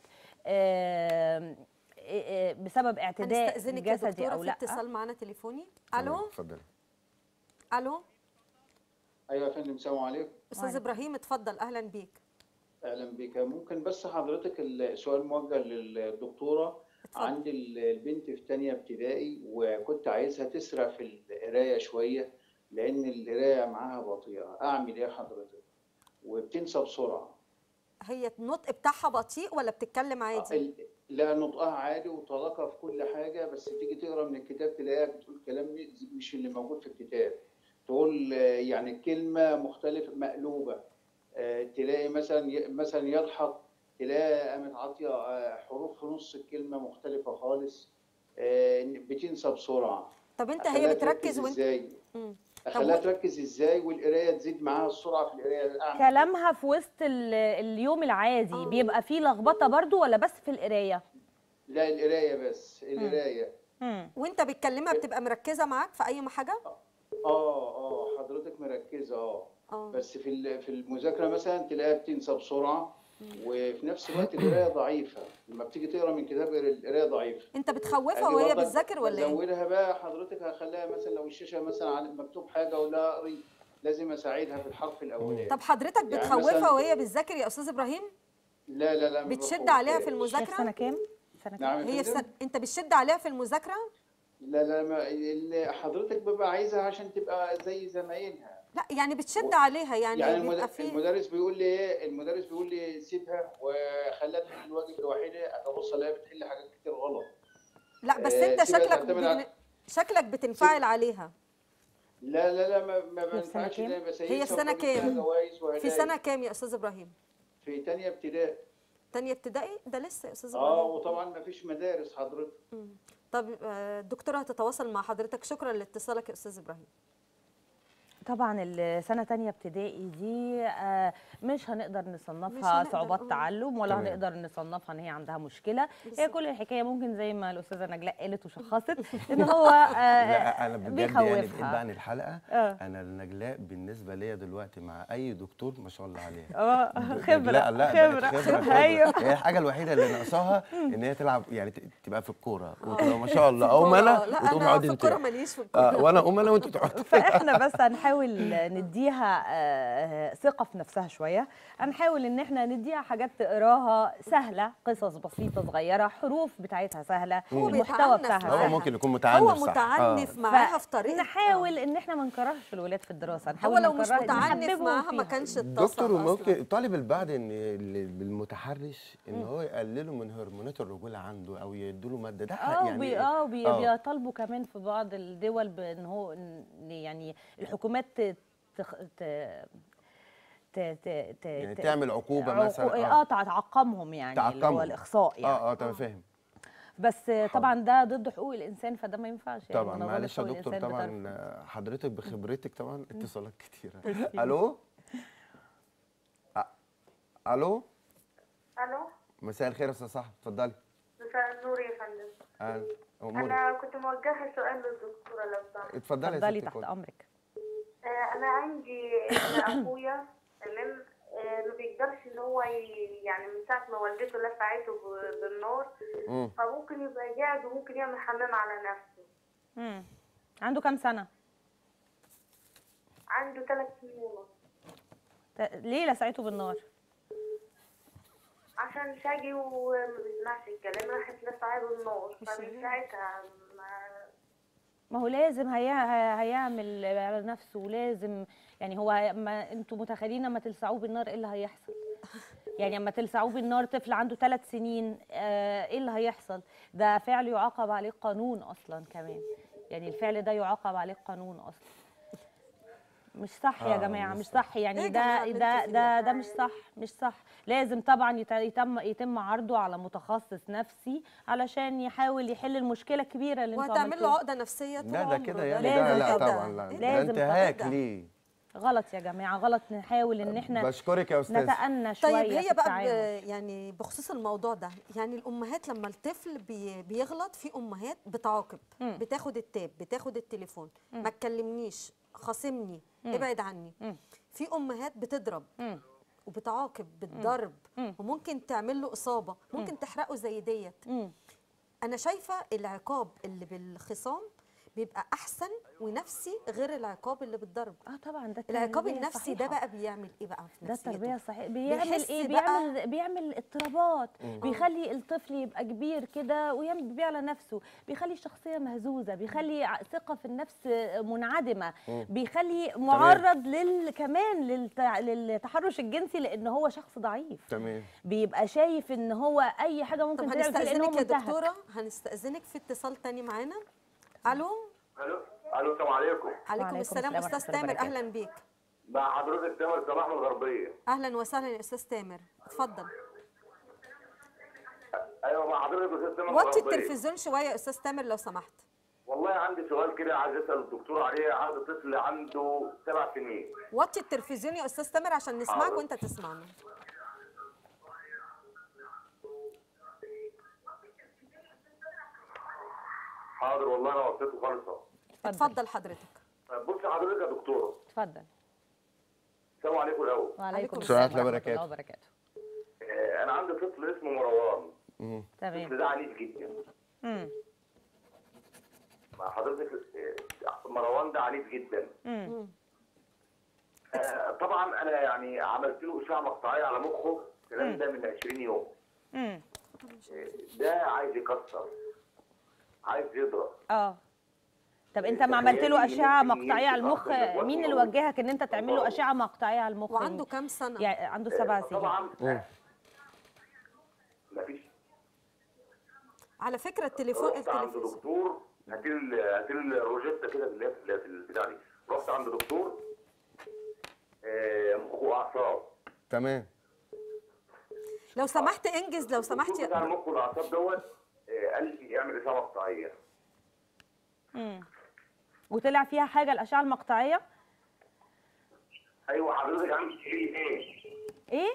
آم، إيه- إيه بسبب اعتداء هنستأذنك يا جسدي دكتوره او في لا اتصال معانا تليفوني تمام، الو اتفضل الو ايوه يا فندم السلام عليكم استاذ ابراهيم اتفضل اهلا بيك اهلا بك ممكن بس حضرتك السؤال موجه للدكتوره اتفضل. عندي ال- البنت في تانية ابتدائي وكنت عايزها تسرع في القرايه شويه لان القرايه معاها بطيئه اعمل ايه حضرتك وبتنسى بسرعه هي النطق بتاعها بطيء ولا بتتكلم عادي ال- لا نطقها عادي وطلاقها في كل حاجه بس تيجي تقرا من الكتاب تلاقيها بتقول كلام مش اللي موجود في الكتاب تقول آه، يعني كلمه مختلفه مقلوبه آه، تلاقي مثلا مثلا يضحك تلاقيها قامت عاطيه آه، حروف في نص الكلمه مختلفه خالص آه، بتنسى بسرعه طب انت أخليها هي تركز بتركز وانت ازاي مم. اخليها و- تركز ازاي والقرايه تزيد معاها السرعه في القرايه أعمل كلامها في وسط ال- اليوم العادي آه. بيبقى فيه لخبطه برضو ولا بس في القرايه لا القرايه بس القرايه مم. وانت بتكلمها بتبقى مركزه معاك في اي حاجه اه اه حضرتك مركزه اه اه بس في ال- في المذاكره مثلا تلاقيها بتنسى بسرعه وفي نفس الوقت القرايه ضعيفه لما بتيجي تقرا من كتاب القرايه ضعيفه انت بتخوفها أجي وهي برضك بتذاكر ولا ايه بزودها بقى حضرتك هخليها مثلا لو الشاشه مثلا على مكتوب حاجه ولا اقري لازم اساعدها في الحرف الاولاني طب حضرتك يعني بتخوفها مثلاً- وهي بتذاكر يا استاذ ابراهيم لا لا لا ما بتشد عليها في بخوفهاش. شيخ المذاكره سنه كام سنه كام نعم يا هي في فندم؟ سن... انت بتشد عليها في المذاكره لا لا ما ال- حضرتك ببقى عايزها عشان تبقى زي زمايلها لا يعني بتشد عليها يعني, يعني بيبقى المد- في المدرس بيقول لي ايه المدرس بيقول لي سيبها وخليها تحل الواجب لوحدها ابص الاقيها بتحل حاجات كتير غلط لا بس آه، انت سيبها شكلك تعتمد بن... على- شكلك بتنفعل عليها لا لا لا ما ما هي في سنة بنفعش كام؟ ده بس هي في سنة كام؟ جوائز في وهدايا. سنه كام يا استاذ ابراهيم في تانية ابتدائي تانية ابتدائي ده لسه يا استاذ اه ابراهيم وطبعا ما فيش مدارس حضرتك مم. طب آه، الدكتوره هتتواصل مع حضرتك شكرا لاتصالك يا استاذ ابراهيم طبعا السنه تانية ابتدائي دي آه، مش هنقدر مش نصنفها هنقدر، صعوبات آه. تعلم ولا تمام. هنقدر نصنفها ان هي عندها مشكله هي بالظبط. كل الحكايه ممكن زي ما الاستاذه نجلاء قالت وشخصت ان هو آه، لا انا بجد يعني بعيد بيخوفها عن الحلقه آه. انا النجلاء بالنسبه ليا دلوقتي مع اي دكتور ما شاء الله عليها اه خبره نجلاء لا خبره بقت خبره خبره ايوه هي الحاجه الوحيده اللي ناقصاها ان هي تلعب يعني ت- تبقى في الكوره وتبقى ما شاء الله آه، امله لا وتقوم انا اقعد في انت الكوره ماليش في الكوره اه وانا امله وانتوا تقعدوا فاحنا بس هنحاول نديها آه، ثقه في نفسها شويه هنحاول ان احنا نديها حاجات تقراها سهله قصص بسيطه صغيره حروف بتاعتها سهله هو المحتوى بيتعنف بتاعها معاها. هو سهل ممكن يكون متعنف هو صح. متعنف آه. معاها في طريقه نحاول ان احنا ما نكرهش الولاد في الدراسه هو نحاول لو مش نكره- متعنف نحببهم معاها ما فيها. كانش اتصل دكتور أصلاً. ممكن طالب البعض ان ال- بالمتحرش ان هو يقللوا من هرمونات الرجوله عنده او يدوا له ماده ده حق اه يعني بي اه بي آه. بيطالبوا كمان في بعض الدول بان هو إن يعني الحكومات ت- تخ... ت... ت... ت... ت... يعني ت- تعمل عقوبه عقو- مثلا اه تعقمهم يعني اللي هو تعقمهم. الاخصاء يعني اه اه تمام فاهم بس طبعا ده ضد حقوق الانسان فده ما ينفعش يعني طبعا منظمة معلش يا حقوق دكتور الإنسان طبعا بترفض. آه، حضرتك بخبرتك طبعا اتصالات كتيره الو أ- الو الو مساء الخير يا استاذ صاحب اتفضلي مساء النور يا فندم اهلا امورك انا كنت موجهه سؤال للدكتوره لو سمحت اتفضلي يا اتفضلي ستي تحت كل. امرك آه، انا عندي ابن اخويا تمام آه، ما بيقدرش ان هو ي- يعني من ساعه ما والدته لسعته ب- بالنار مم. فممكن يبقى قاعد وممكن يعمل حمام على نفسه مم. عنده كام سنه عنده ثلاث سنين ونص ت- ليه لسعته بالنار عشان شاجي وما بيسمعش الكلام راحت لصاحب النور مش فمن عارف. ساعتها ما ما هو لازم هيع- هيعمل على نفسه لازم يعني هو هي- ما انتوا متخيلين لما تلسعوه بالنار ايه اللي هيحصل يعني لما تلسعوه بالنار طفل عنده ثلاث سنين آه، ايه اللي هيحصل ده فعل يعاقب عليه قانون اصلا كمان يعني الفعل ده يعاقب عليه قانون اصلا مش صح يا آه، جماعه مش مش صح إيه يعني يا ده جماعة اللي ده انتوا فيه ده ده مش صح مش صح لازم طبعا يت- يتم يتم عرضه على متخصص نفسي علشان يحاول يحل المشكله الكبيره اللي انتوا وهتعمل له عملتوها عقده نفسيه طول لا ده عمره كده يعني لازم ده لا كده. طبعا لا ده لازم انتهاك كده. ليه غلط يا جماعه غلط نحاول ان احنا بشكرك يا استاذ نتأنى شويه طيب في هي بقى ب... التعامل. يعني بخصوص الموضوع ده يعني الامهات لما الطفل بي... بيغلط في امهات بتعاقب مم. بتاخد التاب بتاخد التليفون ما تكلمنيش خاصمني ابعد عني مم. في امهات بتضرب مم. وبتعاقب بالضرب مم. وممكن تعمل له اصابه ممكن تحرقه زي ديت مم. انا شايفه العقاب اللي بالخصام بيبقى احسن ونفسي غير العقاب اللي بالضرب اه طبعا ده العقاب التربية النفسي ده الصحيحة. بقى بيعمل ايه بقى في ده نفسيته التربيه الصحيحه بيعمل بيحس ايه بقى- بيعمل بيعمل اضطرابات بيخلي الطفل يبقى كبير كده ويعمل بيبيع على نفسه بيخلي الشخصيه مهزوزه بيخلي ع- ثقه في النفس منعدمه بيخلي معرض لل كمان للتع... للتحرش الجنسي لان هو شخص ضعيف تمام بيبقى شايف ان هو اي حاجه طب ممكن تعمل فيه لان هو هنستأذنك يا منتهك دكتورة هنستأذنك في اتصال تاني معانا الو الو الو السلام عليكم عليكم وعليكم السلام السلام استاذ ورحمة الله تامر وبركاته. اهلا بيك مع حضرتك تامر صلاح من الغربيه اهلا وسهلا يا استاذ تامر اتفضل ايوه مع حضرتك استاذ تامر من وطي الغربيه التلفزيون شويه يا استاذ تامر لو سمحت والله عندي سؤال كده عايز اسال الدكتور عليه عندي طفل عنده سبع سنين وطي التلفزيون يا استاذ تامر عشان نسمعك حاضر. وانت تسمعنا حاضر والله انا وصيته خالصه اتفضل حضرتك بص حضرتك يا دكتوره اتفضل السلام عليكم الاول عليكم وعليكم السلام السلام ورحمة ورحمه الله الله وبركاته آه، انا عندي طفل اسمه مروان مم. الطفل تمام ده عنيف جدا مم. مع حضرتك آه، مروان ده عنيف جدا مم. آه، طبعا انا يعني عملت له اشعه مقطعيه على مخه الكلام ده من 20 يوم مم. ده عايز يكسر عايز يضرب اه طب انت تخيلي ما عملت له إن اشعه أنت مقطعيه على المخ يمكن أصلاً مين اللي الوقت وجهك ان انت تعمل له الله. اشعه مقطعيه على المخ وعنده كام سنه يعني عنده سبع سنين طبعا مم. مفيش على فكره التليفون رحت عند التلفزيون دكتور هاتي لي هاتي لي الروجيتا كده اللي هي في البتاع دي رحت عند دكتور آه، مخ واعصاب تمام لو سمحت انجز لو سمحت الدكتور بتاع يا المخ والاعصاب دوت آه، قال لي اعمل اشعه مقطعيه مم. وطلع فيها حاجه الاشعه المقطعيه ايوه حضرتك عندي ايه ايه ايه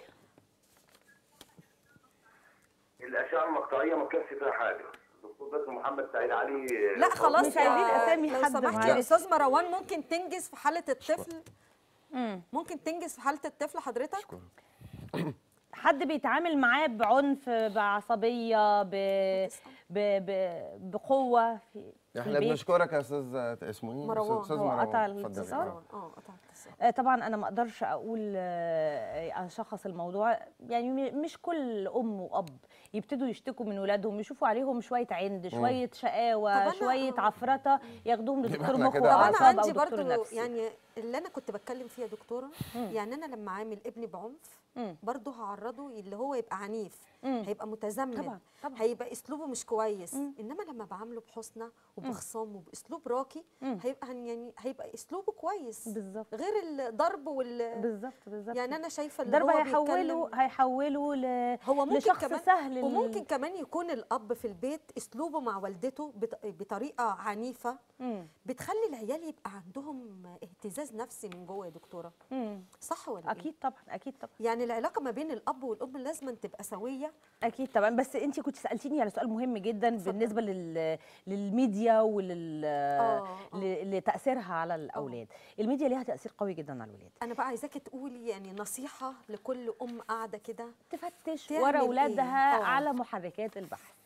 الاشعه المقطعيه ما كانش فيها حاجه الدكتور ده اسمه محمد سعيد علي آه، لا خلاص مش عايزين يا- أسامي لو حد سمحت يا معلش. استاذ مروان ممكن تنجز في حاله الطفل مم. ممكن تنجز في حاله الطفل حضرتك حد بيتعامل معاه بعنف بعصبيه ب... ب... ب... بقوه في في احنا البيت بنشكرك يا استاذ اسمه ايه مروان. استاذ هو مروان قطع اتفضل يا الاتصال؟ مروان. اه قطع الاتصال آه، طبعا انا ما اقدرش اقول آه، اشخص الموضوع يعني م- مش كل ام واب يبتدوا يشتكوا من ولادهم يشوفوا عليهم شويه عند شويه طب شقاوه أنا- شويه عفرته ياخدوهم لدكتور إحنا مخ كده طب انا واعصاب او عندي دكتور برضو نفسي يعني اللي انا كنت بتكلم فيها دكتوره يعني انا لما عامل ابني بعنف مم. برضو هعرضه اللي هو يبقى عنيف مم. هيبقى متذمر طبعا، طبعا. هيبقى اسلوبه مش كويس انما لما بعامله بحسنى وبخصام وباسلوب راقي مم. هيبقى هن- يعني هيبقى اسلوبه كويس بالظبط غير الضرب وال بالظبط بالظبط يعني انا شايفه اللي الضرب هو هيحوله بيتكلم- هيحوله ل... هو ممكن لشخص كمان سهل لل- وممكن كمان يكون الاب في البيت اسلوبه مع والدته بط- بطريقه عنيفه مم. بتخلي العيال يبقى عندهم اهتزاز نفسي من جوه يا دكتوره مم. صح ولا إيه؟ اكيد طبعا اكيد طبعا يعني العلاقه ما بين الاب والام لازم تبقى سويه اكيد طبعا بس انت كنت سالتيني على سؤال مهم جدا بالنسبه لل... للميديا ولل آه، آه. ل- لتاثيرها على الاولاد الميديا ليها تاثير قوي جدا على الولاد انا بقى عايزاكي تقولي يعني نصيحه لكل ام قاعده كده تفتش تعمل ورا إيه؟ اولادها آه. على محركات البحث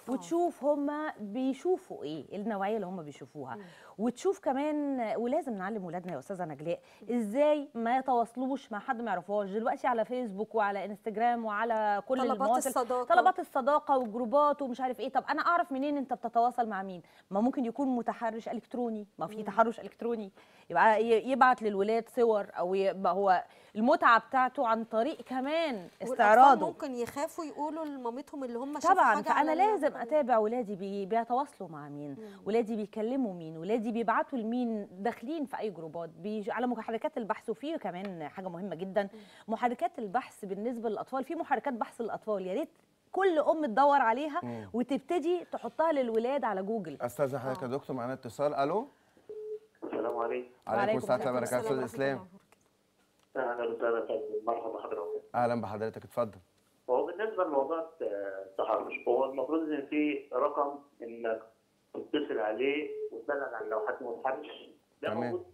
وتشوف هم بيشوفوا ايه النوعيه اللي هم بيشوفوها وتشوف كمان ولازم نعلم ولادنا يا استاذه نجلاء ازاي ما يتواصلوش مع حد ما يعرفوش دلوقتي على فيسبوك وعلى انستجرام وعلى كل طلبات المواصل الصداقة. طلبات الصداقه والجروبات ومش عارف ايه طب انا اعرف منين انت بتتواصل مع مين ما ممكن يكون متحرش الكتروني ما في تحرش الكتروني يبقى ي- يبعت للولاد صور او يبقى هو المتعه بتاعته عن طريق كمان والأطفال استعراضه ممكن يخافوا يقولوا لمامتهم اللي هم شافوا طبعا حاجة فانا على لازم ال- اتابع ولادي بي بيتواصلوا مع مين ولادي بيكلموا مين ولادي بيبعتوا لمين داخلين في اي جروبات بي على محركات البحث وفي كمان حاجه مهمه جدا محركات البحث بالنسبه للاطفال في محركات بحث للاطفال يا ريت كل ام تدور عليها وتبتدي تحطها للولاد على جوجل استاذ حضرتك يا دكتور معانا اتصال الو السلام عليكم عليكم السلام السلام ورحمه الله وبركاته استاذ السلام اسلام اهلا وسهلا فندم مرحبا حضرتك اهلا بحضرتك اتفضل هو بالنسبه لموضوع التحرش هو المفروض ان في رقم انك تتصل عليه وتبلغ عن لو حد متحرش ده تمام. موجود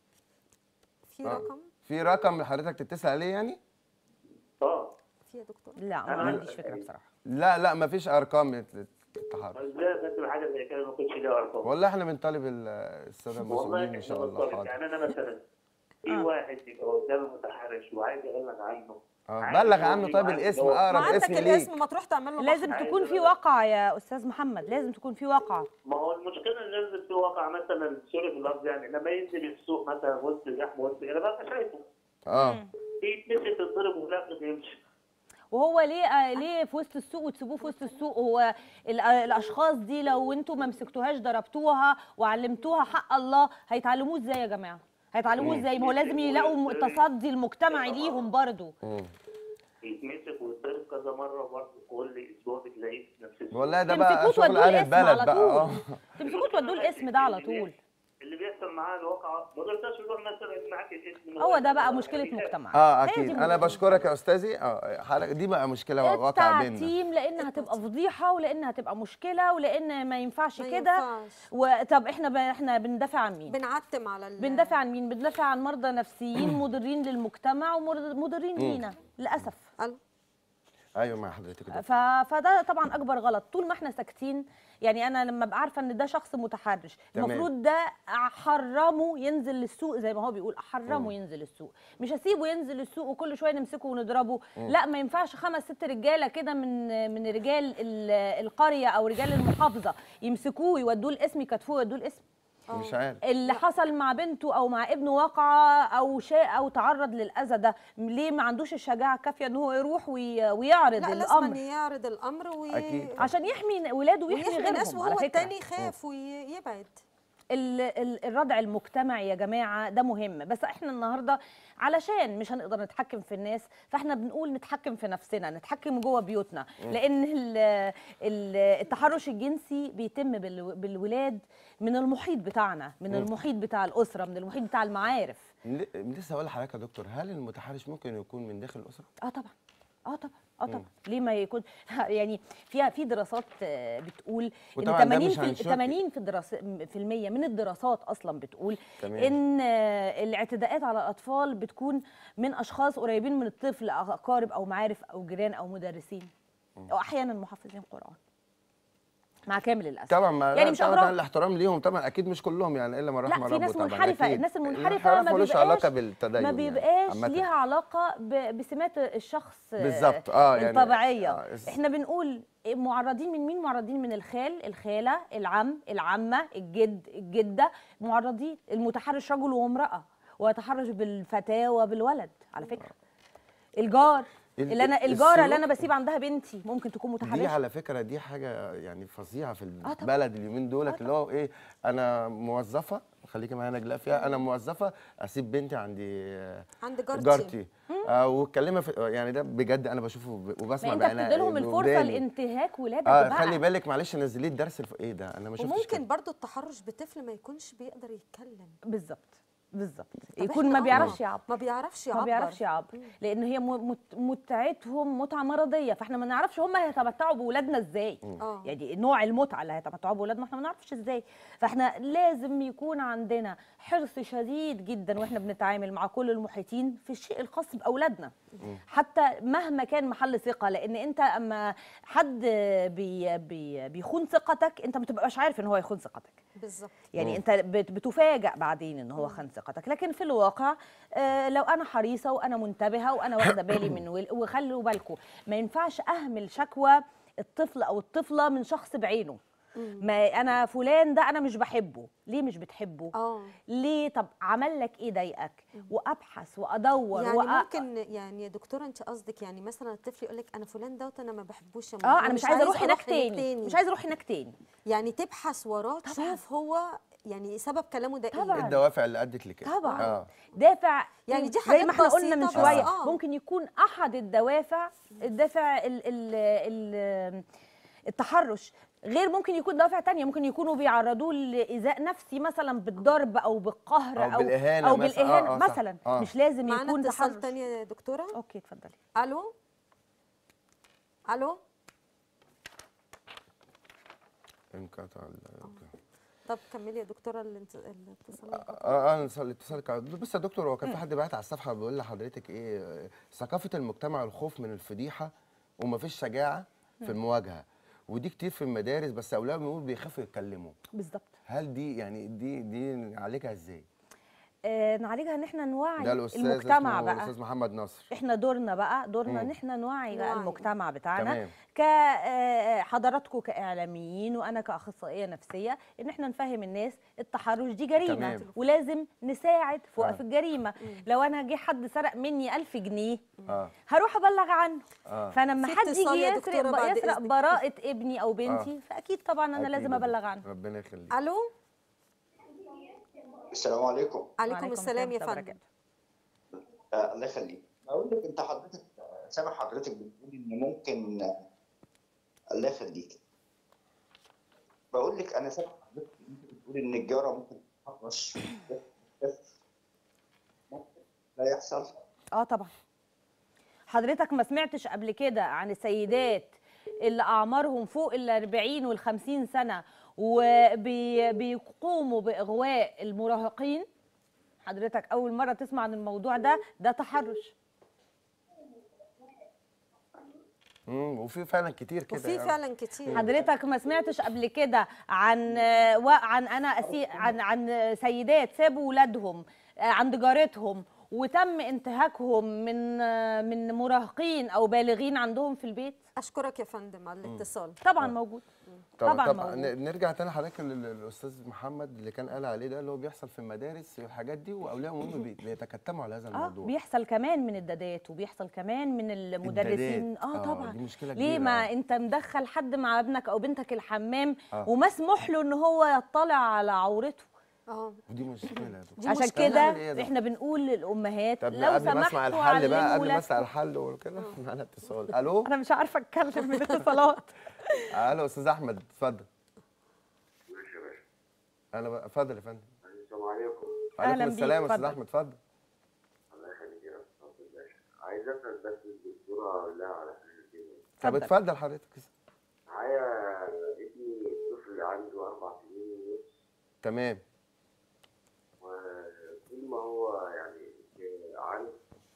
في آه. رقم في رقم حضرتك تتصل عليه يعني اه في يا دكتور لا ما أنا- عنديش فكره بصراحه لا لا مفيش ارقام للتحرش ازاي كنت حاجه زي كده ما كنتش ليها ارقام والله احنا بنطالب ال- الساده والله المسؤولين ان شاء إحنا الله بنطلب. حاضر يعني انا مثلا في آه. واحد يبقى قدامي متحرش وعايز يبلغ عنه اه عايز بلغ يقول عنه لي طيب وعايز الاسم يدور. ما اقرب عندك اسم ليك الاسم ما تروح تعمل له لازم عايز تكون في أبلغ. واقع يا استاذ محمد لازم تكون في واقع ما هو المشكله ان نزل في واقع مثلا سوري في اللفظ يعني لما ينزل السوق مثلا وسط زحمه وسط انا بقى شايفه اه يتمسك تتضرب وفي الاخر يمشي وهو ليه آه، ليه في وسط السوق وتسيبوه في وسط السوق هو ال- آه، الاشخاص دي لو انتوا ما مسكتوهاش ضربتوها وعلمتوها حق الله هيتعلموه ازاي يا جماعه هيتعلموه ازاي ما هو لازم يلاقوا م- تصدي المجتمعي ليهم برضو مم. يتمسك ويتضرب كذا مره برضه كل اسبوع بتلاقيه في نفس السوق والله ده بقى تمسكوه شغل تودوه اهل الاسم البلد على بقى اه طول تمسكوه تودوه الاسم ده على طول اللي بيحصل معاه الواقع ما قدرتش يروح مثلا معاك الاسم هو ده بقى مشكله مجتمع اه هي دي اكيد انا مشكلة. بشكرك يا استاذي اه حضرتك دي بقى مشكله واقع بيننا التعتيم لان هتبقى فضيحه ولان هتبقى مشكله ولان ما ينفعش ما كده ينفعش. وطب احنا ب... احنا بندافع عن مين بنعتم على ال... بندافع عن مين بندافع عن مرضى نفسيين مضرين للمجتمع ومضرين لينا للاسف ألو. ايوه مع حضرتك يا دكتور. ف... فده طبعا اكبر غلط طول ما احنا ساكتين يعني انا لما ابقى عارفه ان ده شخص متحرش تمام. المفروض ده احرمه ينزل للسوق زي ما هو بيقول احرمه ينزل السوق مش هسيبه ينزل السوق وكل شويه نمسكه ونضربه لا ما ينفعش خمس ست رجاله كده من من رجال ال- القريه او رجال المحافظه يمسكوه يودوه الاسم يكتفوه يودوه الاسم مش عارف اللي حصل مع بنته او مع ابنه واقعه او شيء او تعرض للاذى ده ليه ما عندوش الشجاعه الكافيه ان هو يروح وي- ويعرض لا لازم الامر أن يعرض الامر وي... أكيد. عشان يحمي ولاده ويحمي ويحمي غيرهم الناس على وهو فكره التاني يخاف ويبعد ال- ال- الردع المجتمعي يا جماعه ده مهم بس احنا النهارده علشان مش هنقدر نتحكم في الناس فاحنا بنقول نتحكم في نفسنا نتحكم جوه بيوتنا لان ال- ال- التحرش الجنسي بيتم بال- بالولاد من المحيط بتاعنا من المحيط بتاع الاسره من المحيط بتاع المعارف ل- لسه هقول لحضرتك يا دكتور هل المتحرش ممكن يكون من داخل الاسره؟ اه طبعا اه طبعا اه طبعا ليه ما يكون يعني فيها في دراسات آه، بتقول ان وطبعاً ده 80 مش في هنشك. 80 في الدراسات في المية من الدراسات اصلا بتقول تمام. ان آه، الاعتداءات على الاطفال بتكون من اشخاص قريبين من الطفل اقارب او معارف او جيران او مدرسين او احيانا محافظين قران مع كامل الاسف طبعا ما يعني لا، مش طبعا اغراض الاحترام ليهم طبعا اكيد مش كلهم يعني الا من رحم لا في ربه ناس طبعا منحرفه أكيد. الناس المنحرفه الانحراف ما ملوش بيبقاش علاقه بالتدين ما يعني بيبقاش عامة. ليها علاقه ب- بسمات الشخص بالظبط، آه، يعني- الطبيعيه آه، اس- احنا بنقول معرضين من مين معرضين من الخال الخاله العم العمه الجد الجده معرضين المتحرش رجل وامراه ويتحرش بالفتاه وبالولد على فكره الجار ال- اللي انا ال- الجاره اللي السلوك- انا بسيب عندها بنتي ممكن تكون دي متحرشه على فكره دي حاجه يعني فظيعه في طبعاً. البلد اليومين دولت اللي هو ايه انا موظفه خليكي معايا نجلاء فيها انا موظفه اسيب بنتي عندي عند جارتي جارتي آه واتكلمها في يعني ده بجد انا بشوفه وب- ما وبسمع انت بعيني- بتدي لهم الفرصه بوداني. لانتهاك ولادك اه بقى خلي بالك معلش نزليه الدرس الف... ايه ده انا ما شفتش وممكن كده. برضو التحرش بطفل ما يكونش بيقدر يتكلم بالظبط بالظبط طب يكون إحنا ما آه، بيعرفش يعبر ما بيعرفش يعبر ما بيعرفش يعبر لان هي م- مت- متعتهم متعه مرضيه فاحنا ما نعرفش هم هيتمتعوا باولادنا ازاي اه يعني نوع المتعه اللي هيتمتعوا باولادنا احنا ما نعرفش ازاي فاحنا لازم يكون عندنا حرص شديد جدا واحنا بنتعامل مع كل المحيطين في الشيء الخاص باولادنا حتى مهما كان محل ثقه لان انت اما حد بي بي بيخون ثقتك انت ما تبقاش عارف ان هو يخون ثقتك بالظبط يعني انت بت- بتفاجئ بعدين ان هو خان ثقتك لكن في الواقع آه، لو انا حريصه وانا منتبهه وانا واخده بالي من ول- وخلوا بالكم ما ينفعش اهمل شكوى الطفل او الطفله من شخص بعينه ما انا فلان ده انا مش بحبه ليه مش بتحبه اه ليه طب عمل لك ايه ضايقك وابحث وادور يعني وأ... ممكن يعني يا دكتوره انت قصدك يعني مثلا الطفل يقول لك انا فلان دوت انا ما بحبوش يا ماما، اه انا مش عايزه اروح هناك تاني تاني مش عايزه اروح هناك تاني يعني تبحث وراه تشوف هو يعني سبب كلامه ده طبعاً. ايه الدوافع اللي ادت لكده طبعا اه دافع يعني دي زي حاجات ما احنا قلنا من بسيطة شويه بس آه. ممكن يكون احد الدوافع الدافع ال ال ال التحرش غير ممكن يكون دوافع تانية ممكن يكونوا بيعرضوه لإيذاء نفسي مثلا بالضرب أو بالقهر أو أو بالإهانة أو مثلاً. بالإهانة آه، آه، صح. مثلا آه. مش لازم معانا يكون اتصال تحرش تاني يا دكتوره أوكي اتفضلي الو الو انقطع ال- طب كملي يا دكتوره الانت- الاتصال اه اه انا الاتصال كان بس يا دكتور هو كان في حد بعت على الصفحه بيقول لحضرتك ايه آه، ثقافه المجتمع الخوف من الفضيحه ومفيش شجاعه في المواجهه ودي كتير في المدارس بس اولياء الامور بيخافوا يتكلموا بالظبط هل دي يعني دي دي نعالجها ازاي؟ آه نعالجها ان احنا نوعي ده الاستاذ المجتمع اسمه بقى الاستاذ محمد نصر احنا دورنا بقى دورنا مم. ان احنا نوعي بقى نوعي. المجتمع بتاعنا تمام. كحضراتكم كاعلاميين وانا كاخصائيه نفسيه ان احنا نفهم الناس التحرش دي جريمه تمام. ولازم نساعد في وقف آه. الجريمه لو انا جه حد سرق مني ألف جنيه اه هروح ابلغ عنه اه فانا لما في حد اتصال يجي يا يسرق دكتورة بعد يسرق إذنك. براءه ابني او بنتي فاكيد طبعا انا أكيد لازم يا ابلغ دكتور. عنه ربنا يخليك الو السلام عليكم عليكم وعليكم السلام يا ورحمة الله فندم وبركاته. آه الله يخليك اقول لك انت حضرتك سامع حضرتك بتقول ان ممكن آه، الله يخليك بقول لك انا سامع حضرتك انت بتقول ان الجاره ممكن تتحرش بس ممكن لا يحصل اه طبعا حضرتك ما سمعتش قبل كده عن السيدات اللي اعمارهم فوق ال 40 وال 50 سنه وبيقوموا باغواء المراهقين حضرتك اول مره تسمع عن الموضوع ده ده تحرش امم وفي فعلا كتير كده وفي يعني. فعلا كتير حضرتك ما سمعتش قبل كده عن آه، و- عن انا أسي عن عن سيدات سابوا ولادهم آه، عند جارتهم وتم انتهاكهم من آه، من مراهقين او بالغين عندهم في البيت اشكرك يا فندم على الاتصال طبعا موجود طبعا طبعاً طبعا موجود. ن- نرجع تاني حضرتك لل- للاستاذ محمد اللي كان قال عليه ده اللي هو بيحصل في المدارس والحاجات دي واولياء الامور بي- بيتكتموا على هذا اه الموضوع بيحصل كمان من الدادات وبيحصل كمان من المدرسين الدادات. اه آه، طبعا دي مشكلة ليه كبيرة، ما آه. انت مدخل حد مع ابنك او بنتك الحمام آه. ومسموح له ان هو يطلع على عورته اه ودي مشكله يا دكتور دي عشان مشكلة. كده نعمل إيه يا دكتور؟ احنا بنقول للامهات طب لو قبل ما اسمع سمحتوا الحل بقى علموا قبل ما اسمع ولادكم. الحل وكده معانا اتصال الو انا مش عارفه اتكلم من الاتصالات الو استاذ احمد اتفضل ماشي يا باشا انا بقى اتفضل يا فندم السلام عليكم أهلاً عليكم بيك، السلام يا استاذ اتفضل. احمد اتفضل الله يخليك يا استاذ باشا عايز اسال بس الدكتوره لا على حاجه كده طب اتفضل. اتفضل حضرتك معايا ابني طفل عنده اربع سنين ونص تمام وكل ما هو يعني عنده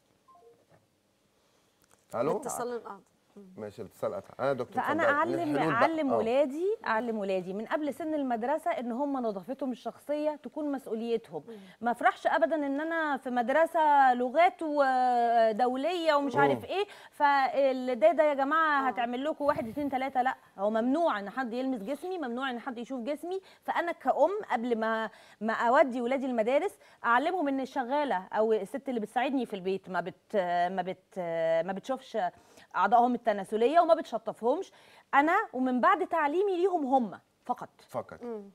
الو الاتصال انقطع ماشي الاتصال قطع انا دكتور فانا اتفضل. اعلم الحلول بقى. اعلم آه. ولادي اعلم ولادي من قبل سن المدرسه ان هم نظافتهم الشخصيه تكون مسؤوليتهم ما افرحش ابدا ان انا في مدرسه لغات ودوليه ومش عارف ايه فالداده يا جماعه هتعمل لكم واحد اتنين تلاته لا هو ممنوع ان حد يلمس جسمي ممنوع ان حد يشوف جسمي فانا كأم قبل ما ما اودي ولادي المدارس اعلمهم ان الشغاله او الست اللي بتساعدني في البيت ما بت ما بت ما بتشوفش اعضائهم التناسليه وما بتشطفهمش انا ومن بعد تعليمي ليهم هم فقط فقط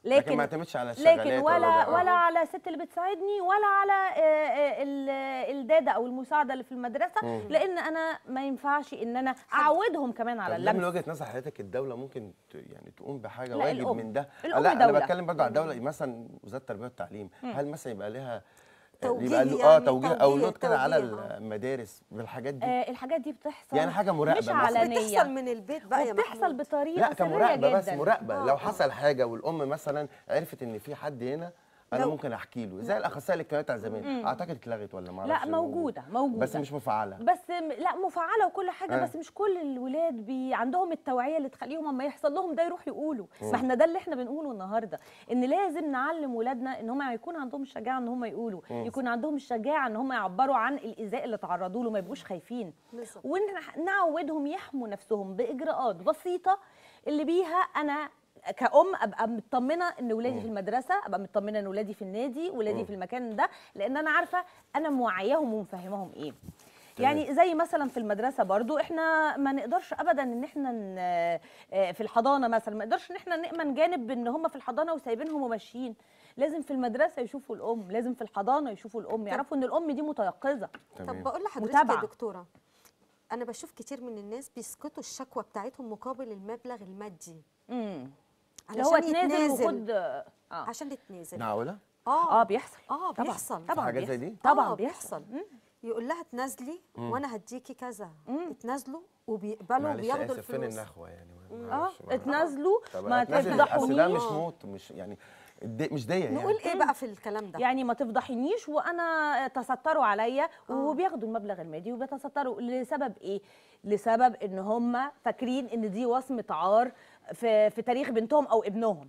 لكن لكن ما اعتمدش على الشغالات لكن ولا ده. ولا على الست اللي بتساعدني ولا على آه، آه، ال- الداده او المساعده اللي في المدرسه مم. لان انا ما ينفعش ان انا اعودهم كمان على طب ده من اللمس وجهه نظر حضرتك الدوله ممكن ت- يعني تقوم بحاجه لا، واجب الأم. من ده الأم لا انا دولة. بتكلم برضه على الدوله مثلا وزاره التربيه والتعليم هل مثلا يبقى لها توجيه يبقى له اه يعني، توجيه او توجيه- لود كده على توجيه، آه. المدارس بالحاجات دي آه، الحاجات دي بتحصل يعني حاجة مراقبة مش مثلاً. علنيه بتحصل من البيت بقى يا وبتحصل محمود بطريقه لا سريه كمراقبه جدا بس مراقبه آه، لو آه. حصل حاجه والام مثلا عرفت ان في حد هنا انا لو- ممكن احكي له زي الاخصائيه الاجتماعيه بتاع زمان اعتقد اتلغت ولا ما لا اعرفش موجوده موجوده بس مش مفعله بس م- لا مفعله وكل حاجه آه. بس مش كل الولاد بي عندهم التوعيه اللي تخليهم اما يحصل لهم ده يروحوا يقولوا ما احنا ده اللي احنا بنقوله النهارده ان لازم نعلم ولادنا ان هم يكون عندهم الشجاعه ان هم يقولوا يكون عندهم الشجاعه ان هم يعبروا عن الايذاء اللي تعرضوا له ما يبقوش خايفين بالظبط. ونعودهم يحموا نفسهم باجراءات بسيطه اللي بيها انا كأم ابقى مطمنه ان ولادي في المدرسه ابقى مطمنه ان ولادي في النادي ولادي في المكان ده لان انا عارفه انا موعياهم ومفهماهم ايه يعني زي مثلا في المدرسه برضو احنا ما نقدرش ابدا ان احنا ن- آه، في الحضانه مثلا ما نقدرش ان احنا نامن جانب ان هم في الحضانه وسايبينهم وماشيين لازم في المدرسه يشوفوا الام لازم في الحضانه يشوفوا الام يعرفوا ان الام دي متيقظه طب تمام بقول لحضرتك متابعة. يا دكتوره انا بشوف كتير من الناس بيسقطوا الشكوى بتاعتهم مقابل المبلغ المادي امم اللي هو علشان تنازل يتنازل وخد اه عشان يتنازل معقوله اه بيحصل اه طبعا بيحصل طبعا حاجات زي بيحصل. دي؟ طبعا آه، بيحصل يقول لها تنازلي وانا هديكي كذا مم. اتنازلوا وبيقبلوا معلش وبياخدوا اسف فين الفلوس النخوه يعني ما- اه معلش، ما- اتنازلوا طب ما أتنازل، أصل ده مش تفضحونيش موت مش يعني الدي- مش ديه يعني نقول ايه بقى في الكلام ده يعني ما تفضحينيش وانا تستروا عليا وبياخدوا المبلغ المادي وبيتستروا لسبب ايه لسبب ان هم فاكرين ان دي وصمه عار في في تاريخ بنتهم او ابنهم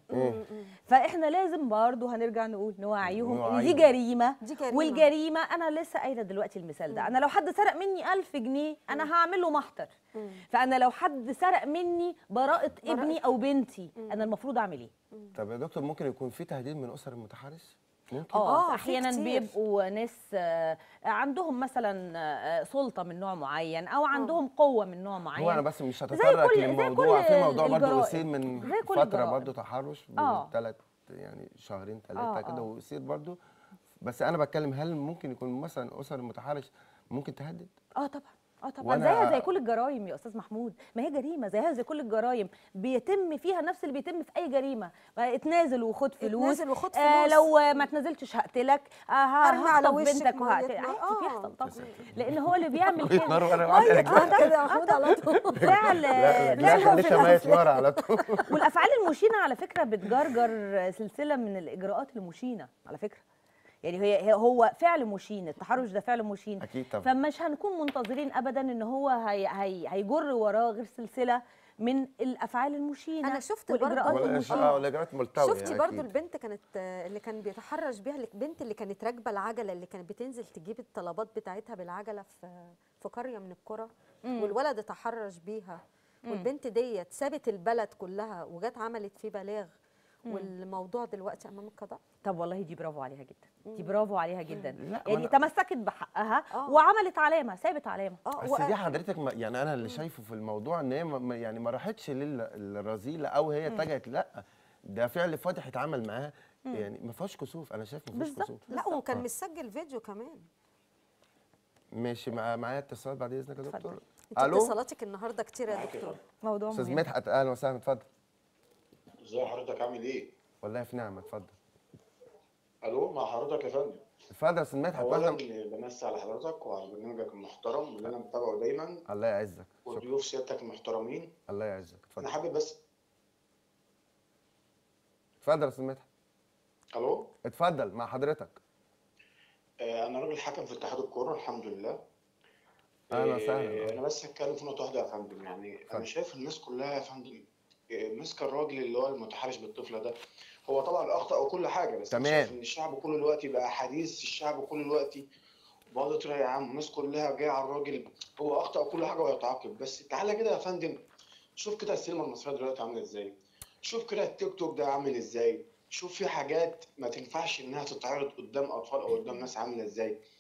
فاحنا لازم برضو هنرجع نقول نوعيهم ان دي نوعيهم. جريمه دي جريمة. والجريمه انا لسه قايله دلوقتي المثال ده انا لو حد سرق مني ألف جنيه انا هعمل له محضر فانا لو حد سرق مني براءه ابني او بنتي انا المفروض اعمل ايه طب يا دكتور ممكن يكون في تهديد من اسر المتحرش ممكن آه، اه في احيانا كتير. بيبقوا ناس آه، عندهم مثلا آه، سلطه من نوع معين او عندهم قوه من نوع معين هو انا بس مش زي هتطرق كل- زي للموضوع كل في موضوع برضه الجرائم. اثير من زي كل فتره الجرائم. برضه تحرش آه. من ثلاث يعني شهرين ثلاثه آه، كده آه. واثير برضه بس انا بتكلم هل ممكن يكون مثلا اسر المتحرش ممكن تهدد اه طبعا اه طبعا وأنا- زيها زي كل الجرائم يا استاذ محمود ما هي جريمه زيها زي كل الجرائم بيتم فيها نفس اللي بيتم في اي جريمه ما اتنازل وخد فلوس اتنازل وخد آه فلوس. لو ما تنازلتش هقتلك آه هرمي على هخطف وشك بنتك مية وهقتلك نار. عادي آه. بيحصل طبعا لان هو اللي بيعمل كويس كده نار وانا معاك اه كده يا محمود على طول فعل لا لا لا خليك ميه نار على طول والافعال المشينه على فكره بتجرجر سلسله من الاجراءات المشينه على فكره يعني هي هي- هو فعل مشين التحرش ده فعل مشين أكيد طبعاً. فمش هنكون منتظرين ابدا ان هو هي هي هيجر وراه غير سلسله من الافعال المشينه أنا شفت والاجراءات برضه- ولا المشينه اه ولا اجراءات ملتويه شفتي يعني برضو أكيد. البنت كانت آه، اللي كان بيتحرش بيها البنت اللي كانت راكبه العجله اللي كانت بتنزل تجيب الطلبات بتاعتها بالعجله في في قريه من القرى والولد اتحرش بيها والبنت ديت سابت البلد كلها وجت عملت فيه بلاغ والموضوع دلوقتي امام القضاء طب والله دي برافو عليها جدا دي برافو عليها جدا لا، يعني وأنا- تمسكت بحقها آه. وعملت علامه سابت علامه اه بس و- دي حضرتك ما يعني انا اللي شايفه في الموضوع ان هي ما- ما- يعني ما راحتش للرذيله او هي اتجهت لا ده فعل فاضح اتعمل معاها يعني ما فيهاش كسوف انا شايف ما فيهوش بالظبط. كسوف لا وكان مسجل فيديو كمان ماشي مع معايا اتصال بعد اذنك يا اتفضل. دكتور انت الو اتصالاتك النهارده كتير يا دكتور موضوع استاذ مهم مدحت اهلا وسهلا اتفضل ازي حضرتك عامل ايه؟ والله في نعمه اتفضل الو مع حضرتك يا فندم اتفضل يا استاذ مدحت اولا اتفضل بمسي على حضرتك وعلى برنامجك المحترم واللي انا متابعه دايما الله يعزك شكرا وضيوف سيادتك المحترمين الله يعزك انا اتفضل حابب بس اتفضل يا استاذ مدحت الو اتفضل مع حضرتك آه انا راجل حكم في اتحاد الكوره الحمد لله أهلا آه، وسهلا. انا بس هتكلم في نقطه واحده يا فندم يعني اتفضل. انا شايف الناس كلها يا فندم آه، ماسكه الراجل اللي هو المتحرش بالطفله ده هو طبعا اخطا وكل حاجه بس أنا تمام. شايف ان الشعب كل الوقت بقى حديث الشعب كل الوقت بقول له يا عم الناس كلها جايه على الراجل هو اخطا وكل حاجه ويتعاقب بس تعالى كده يا فندم شوف كده السينما المصريه دلوقتي عامله ازاي شوف كده التيك توك ده عامل ازاي شوف في حاجات ما تنفعش انها تتعرض قدام اطفال او قدام ناس عامله ازاي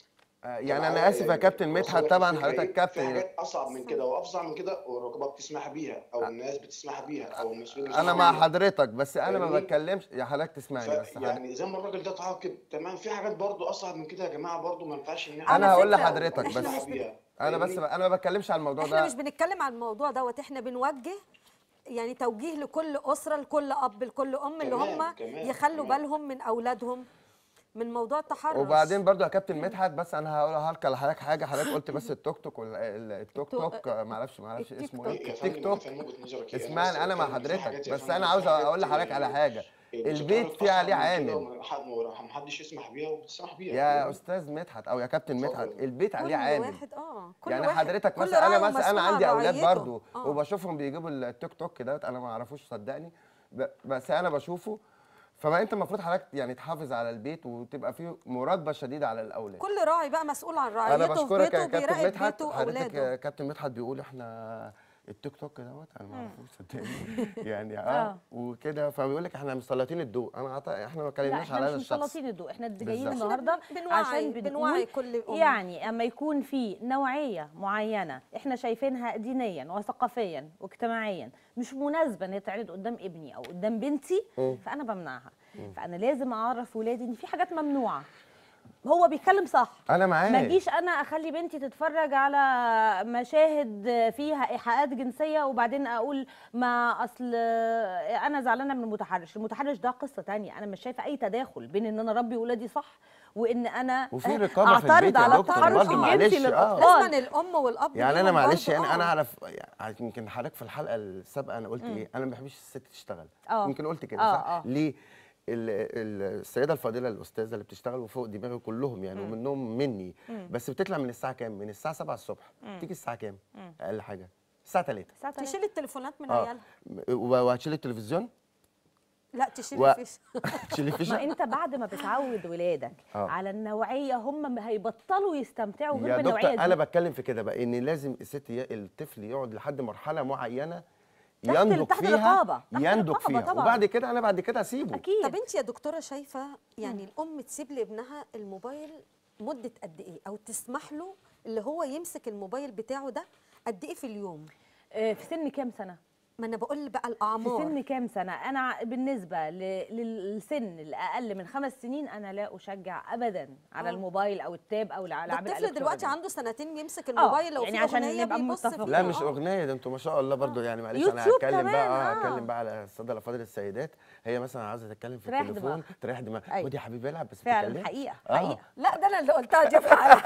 آه، يعني انا اسف يا كابتن مدحت طبعا حضرتك في كابتن حاجات اصعب من كده وافظع من كده والرقابه بتسمح بيها او الناس بتسمح بيها او المسؤولين انا بيسمحوا مع بيها. حضرتك بس انا ما فاهمني؟ بتكلمش يا حضرتك تسمعني بس ف- حضرتك. يعني زي ما الراجل ده اتعاقب تمام في حاجات برضو اصعب من كده يا جماعه برضو ما ينفعش ان انا على هقول فكرة، لحضرتك إحنا بس مش بن- بيها. انا بس فاهمني؟ انا ما بتكلمش على الموضوع احنا ده مش بنتكلم عن الموضوع دوت احنا بنوجه يعني توجيه لكل اسره لكل اب لكل ام اللي كمان- هم كمان- يخلوا كمان. بالهم من اولادهم من موضوع التحرش وبعدين برضو يا كابتن مدحت بس انا هقول هلقى لحضرتك حاجه حضرتك قلت بس التوك توك ولا ال- التوك التو- توك آه، ما اعرفش ما اعرفش التيك اسمه توك. ايه يا التيك فندم، توك أنا فاهم وجهة نظرك إيه. اسمعني انا مع بس بتكلم في حاجات حضرتك يا بس فندم، انا في عاوز حاجات اقول لحضرتك على حاجه بتتكرر البيت فيه أصعب عليه من كده عامل ومح- ومحدش يسمح بيها وبتسمح بيها يا فاهمني؟ استاذ مدحت او يا كابتن اتفضل. مدحت البيت كل عليه عامل واحد اه كل يعني واحد حضرتك كل مثلا انا راعي مثلا انا ومسؤول عن عندي اولاد رعيته. برضو آه. وبشوفهم بيجيبوا التيك توك دوت انا ما اعرفوش صدقني ب- بس انا بشوفه فما انت المفروض حضرتك يعني تحافظ على البيت وتبقى فيه مراقبه شديده على الاولاد كل راعي بقى مسؤول عن انا رعيته في بشكرك بيته يا كابتن بيراقب مدحت بيته حضرتك واولاده يا كابتن مدحت بيقول احنا التيك توك دوت انا ما اعرفوش صدقني يعني اه آه. وكده فبيقول لك احنا مسلطين الضوء انا عط... احنا ما لا اتكلمناش احنا على مش هذا الشخص مسلطين الضوء احنا جايين بالظبط. النهارده بنوعي- عشان بنوعي بنقول كل أم. يعني اما يكون في نوعيه معينه احنا شايفينها دينيا وثقافيا واجتماعيا مش مناسبه ان هي تعرض قدام ابني او قدام بنتي مم. فانا بمنعها فانا لازم اعرف ولادي ان في حاجات ممنوعه هو بيتكلم صح انا معاك ما اجيش انا اخلي بنتي تتفرج على مشاهد فيها ايحاءات جنسيه وبعدين اقول ما اصل انا زعلانه من المتحرش المتحرش ده قصه تانية انا مش شايفه اي تداخل بين ان انا اربي ولادي صح وان انا وفي رقابة في اعترض البيت يا على دكتور التحرش برضه، الجنسي معلش، آه. للاطفال لازم الام والاب يعني انا ليهم معلش برضه، يعني انا آه. اعرف يعني يمكن حضرتك في الحلقه السابقه انا قلت ايه انا ما بحبش الست تشتغل آه. يمكن قلت كده آه، صح آه. ليه ال- ال- السيده الفاضله الاستاذه اللي بتشتغل وفوق دماغي كلهم يعني ومنهم مني بس بتطلع من الساعه كام من الساعه 7 الصبح تيجي الساعه كام اقل حاجه الساعه 3 الساعة تلاتة. تشيل التليفونات من اه عيالها و- وهتشيل التلفزيون لا تشيل و- الفيش تشيل ما الفيشه انت بعد ما بتعود ولادك آه. على النوعيه هم هيبطلوا يستمتعوا غير يا بالنوعيه دكتور دي انا بتكلم في كده بقى ان لازم الست ي- الطفل يقعد لحد مرحله معينه تحت- ينضج تحت فيها رقابة، تحت ينضج رقابة فيها طبعاً. وبعد كده انا بعد كده اسيبه اكيد طب انت يا دكتوره شايفه يعني الام تسيب لابنها الموبايل مده قد ايه او تسمح له اللي هو يمسك الموبايل بتاعه ده قد ايه في اليوم آه، في سن كام سنه ما انا بقول بقى في الاعمار سن كام سنه انا ع- بالنسبه ل- للسن الاقل من خمس سنين انا لا اشجع ابدا على آه. الموبايل او التاب او ده الالعاب الطفل الإلكترونية. دلوقتي عنده سنتين يمسك الموبايل لو يعني في عشان اغنيه نبقى بيبص متفقين. فيها لا مش آه. اغنيه ده انتوا ما شاء الله برضو يعني معلش انا يوتيوب هتكلم كمان، بقى آه. اه هتكلم بقى على الساده الافاضل السيدات هي مثلا عاوزه تتكلم في تريح التليفون دماغها. تريح دماغها أيوة. خد يا حبيبي العب بس فعلا بتتكلم. حقيقه آه. حقيقه لا ده انا اللي قلتها دي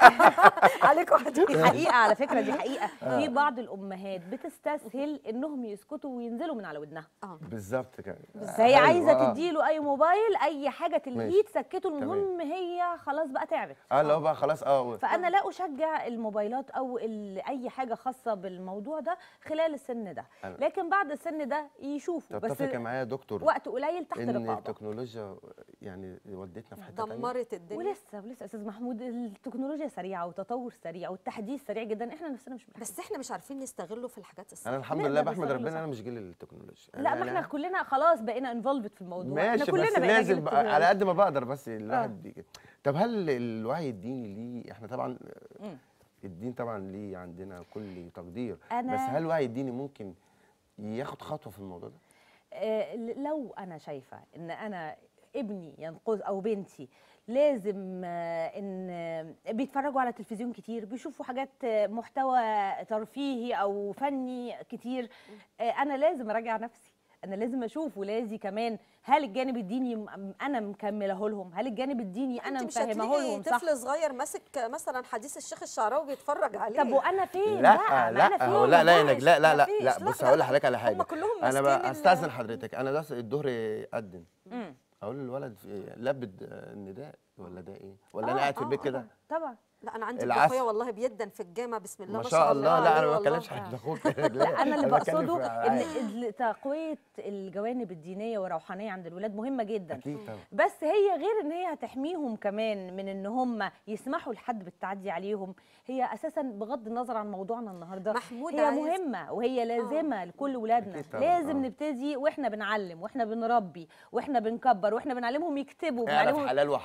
عليكم دي حقيقه على فكره دي حقيقه في بعض الامهات بتستسهل انهم يسكتوا وينزلوا من على ودنها بالظبط كده فهي حلو، عايزه آه. تديله اي موبايل اي حاجه تلهيه ماشي. تسكته المهم هي خلاص بقى تعبت اه اللي هو بقى خلاص اه فانا لا اشجع الموبايلات او ال- اي حاجه خاصه بالموضوع ده خلال السن ده أنا- لكن بعد السن ده يشوفوا بس تتفق معايا يا دكتور وقت قليل تحت ان رقابه التكنولوجيا يعني ودتنا في حته تانية دمرت الدنيا ولسه ولسه استاذ محمود التكنولوجيا سريعه وتطور سريع والتحديث سريع جدا احنا نفسنا مش بنحس بس احنا مش عارفين نستغله في الحاجات الصح انا الحمد نقدر لله بحمد نستغله ربنا صح. انا مش جيل التكنولوجيا لا ما يعني احنا أنا- كلنا خلاص بقينا انفولفد في الموضوع ماشي احنا كلنا بس بقينا لازم جيل بقى على التكنولوجيا. قد ما بقدر بس الواحد بي... طب هل الوعي الديني ليه احنا طبعا مم. الدين طبعا ليه عندنا كل تقدير أنا- بس هل الوعي الديني ممكن ياخد خطوه في الموضوع ده؟ آه، لو انا شايفه ان انا ابني ينقذ او بنتي لازم آه، ان آه، بيتفرجوا على تلفزيون كتير بيشوفوا حاجات آه، محتوى ترفيهي او فني كتير آه، انا لازم اراجع نفسي انا لازم اشوف ولادي كمان هل الجانب الديني م- انا مكمله لهم هل الجانب الديني انا انت مش مفهمه هتلاقي لهم صح طفل صغير ماسك مثلا حديث الشيخ الشعراوي بيتفرج عليه طب وانا فين لا بقى ما أنا لا فين؟ هو لا لا يا مفيش، نجلاء لا لا مفيش. لا لا، بص لا، هقول لا. لحضرتك على هم حاجه كلهم انا ماسكين بقى ال- استاذن حضرتك انا ده الظهر يقدم مم. اقول للولد في- لبد النداء ولا ده ايه؟ ولا انا آه، قاعد في آه، البيت آه، كده؟ طبعا لا انا عندي العسل. ابن اخويا والله بيدن في الجامع بسم الله ما شاء الله لا عليه انا ما والله. بتكلمش عن اخوك لا انا اللي بتكلم بقصده في ان عادي. ال- تقويه الجوانب الدينيه والروحانيه عند الولاد مهمه جدا اكيد طبعا بس هي غير ان هي هتحميهم كمان من ان هم يسمحوا لحد بالتعدي عليهم هي اساسا بغض النظر عن موضوعنا النهارده محمود هي عايز- مهمه وهي لازمه لكل ولادنا أكيد طبعاً، لازم آه. نبتدي واحنا بنعلم واحنا بنربي واحنا بنكبر واحنا بنعلمهم يكتبوا اعرف بنعلمهم حلال وحرام ما يعرف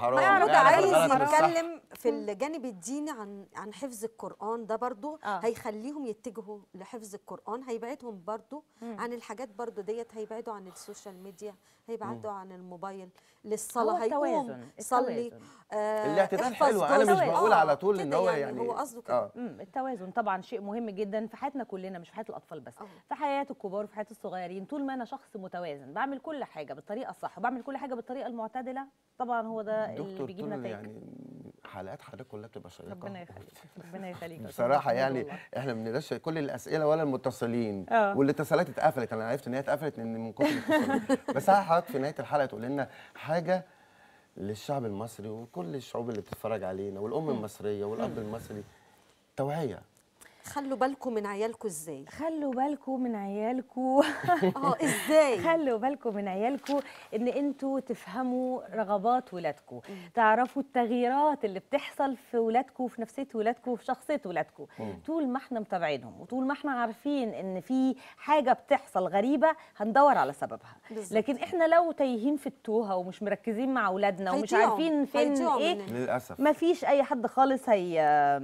محمود يعني عايز الغلط والصح. يتكلم في الجانب الديني عن عن حفظ القرآن ده برضو آه. هيخليهم يتجهوا لحفظ القرآن هيبعدهم برضو عن الحاجات برضو ديت هيبعدوا عن السوشيال ميديا هيبعدوا عن الموبايل للصلاة هو هيقوم التوازن، صلي التوازن. آه، الاعتدال احفظ حلو انا مش جزء. بقول آه، على طول ان كده هو يعني يعني هو قصده كده اه امم التوازن طبعا شيء مهم جدا في حياتنا كلنا مش في حياه الاطفال بس أه. في حياه الكبار وفي حياه الصغيرين طول ما انا شخص متوازن بعمل كل حاجه بالطريقه الصح وبعمل كل حاجه بالطريقه المعتدله طبعا هو ده اللي دكتور بيجيب طول نتائج يعني حلقات حضرتك كلها بتبقى شيقه ربنا يخليك ربنا يخليك يا أستاذ بصراحه محمود يعني والله. احنا ما بنقدرش كل الاسئله ولا المتصلين آه. والاتصالات اتقفلت انا عرفت ان هي اتقفلت ان من كتر الاتصالات بس هل حضرتك في نهايه الحلقه تقول لنا حاجه للشعب المصري وكل الشعوب اللي بتتفرج علينا والام المصريه والاب المصري توعيه خلوا بالكم من عيالكم ازاي خلوا بالكم من عيالكم اه ازاي خلوا بالكم من عيالكم ان انتوا تفهموا رغبات ولادكم تعرفوا التغييرات اللي بتحصل في ولادكم وفي نفسيه ولادكم وفي شخصيه ولادكم طول ما احنا متابعينهم وطول ما احنا عارفين ان في حاجه بتحصل غريبه هندور على سببها بالظبط. لكن احنا لو تايهين في التوهه ومش مركزين مع اولادنا ومش هيضيعوا. عارفين فين هيضيعوا ايه مننا. للاسف ما فيش اي حد خالص هي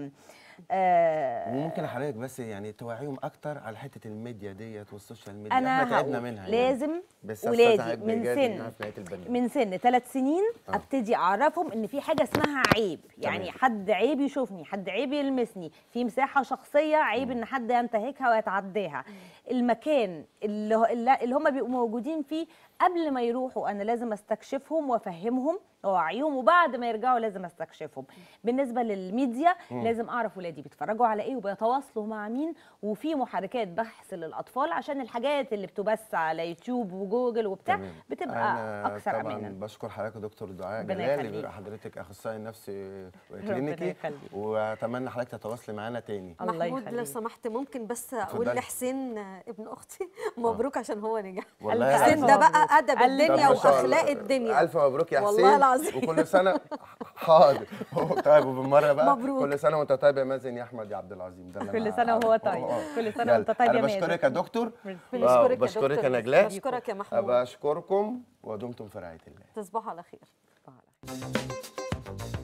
آه وممكن حضرتك بس يعني توعيهم اكتر على حته الميديا ديت والسوشيال ميديا انا احنا تعبنا هقول منها يعني. لازم بس ولادي أستاذ من بجد سن إنها في نهاية البرنامج. من سن ثلاث سنين آه. ابتدي اعرفهم ان في حاجه اسمها عيب يعني تمام. حد عيب يشوفني حد عيب يلمسني في مساحه شخصيه عيب ان حد ينتهكها ويتعداها المكان اللي هو- اللي اللي هم بيبقوا موجودين فيه قبل ما يروحوا انا لازم استكشفهم وافهمهم واوعيهم وبعد ما يرجعوا لازم استكشفهم بالنسبه للميديا لازم اعرف ولادي بيتفرجوا على ايه وبيتواصلوا مع مين وفي محركات بحث للاطفال عشان الحاجات اللي بتبث على يوتيوب وجوجل وبتاع تمام. بتبقى أنا اكثر طبعا امانا بشكر حضرتك يا دكتور دعاء ربنا جلال اللي يخليك. بيبقى حضرتك اخصائي نفسي كلينيكي يخليك. واتمنى حضرتك تتواصلي معانا تاني الله محمود لو يخليك. سمحت ممكن بس اقول اتفضلي. لحسين آه، ابن اختي مبروك عشان هو نجح والله ألف يا حسين ألف ده حسين. بقى مبروك. ادب ألف الدنيا طب ما شاء واخلاق الله. الدنيا الف مبروك يا حسين والله العظيم. وكل سنه حاضر طيب وبالمره بقى مبروك. كل سنه وانت طيب يا مازن يا احمد يا عبد العظيم ده اللي كل أنا سنة وهو عارفه. طيب. آه. كل سنة يلا. وأنت طيب انا يا مازن. بشكرك يا دكتور بنشكرك آه، يا بشكرك دكتور. يا نجلاء بشكرك يا محمود بشكركم ودمتم في رعايه الله تصبحوا على خير طيب.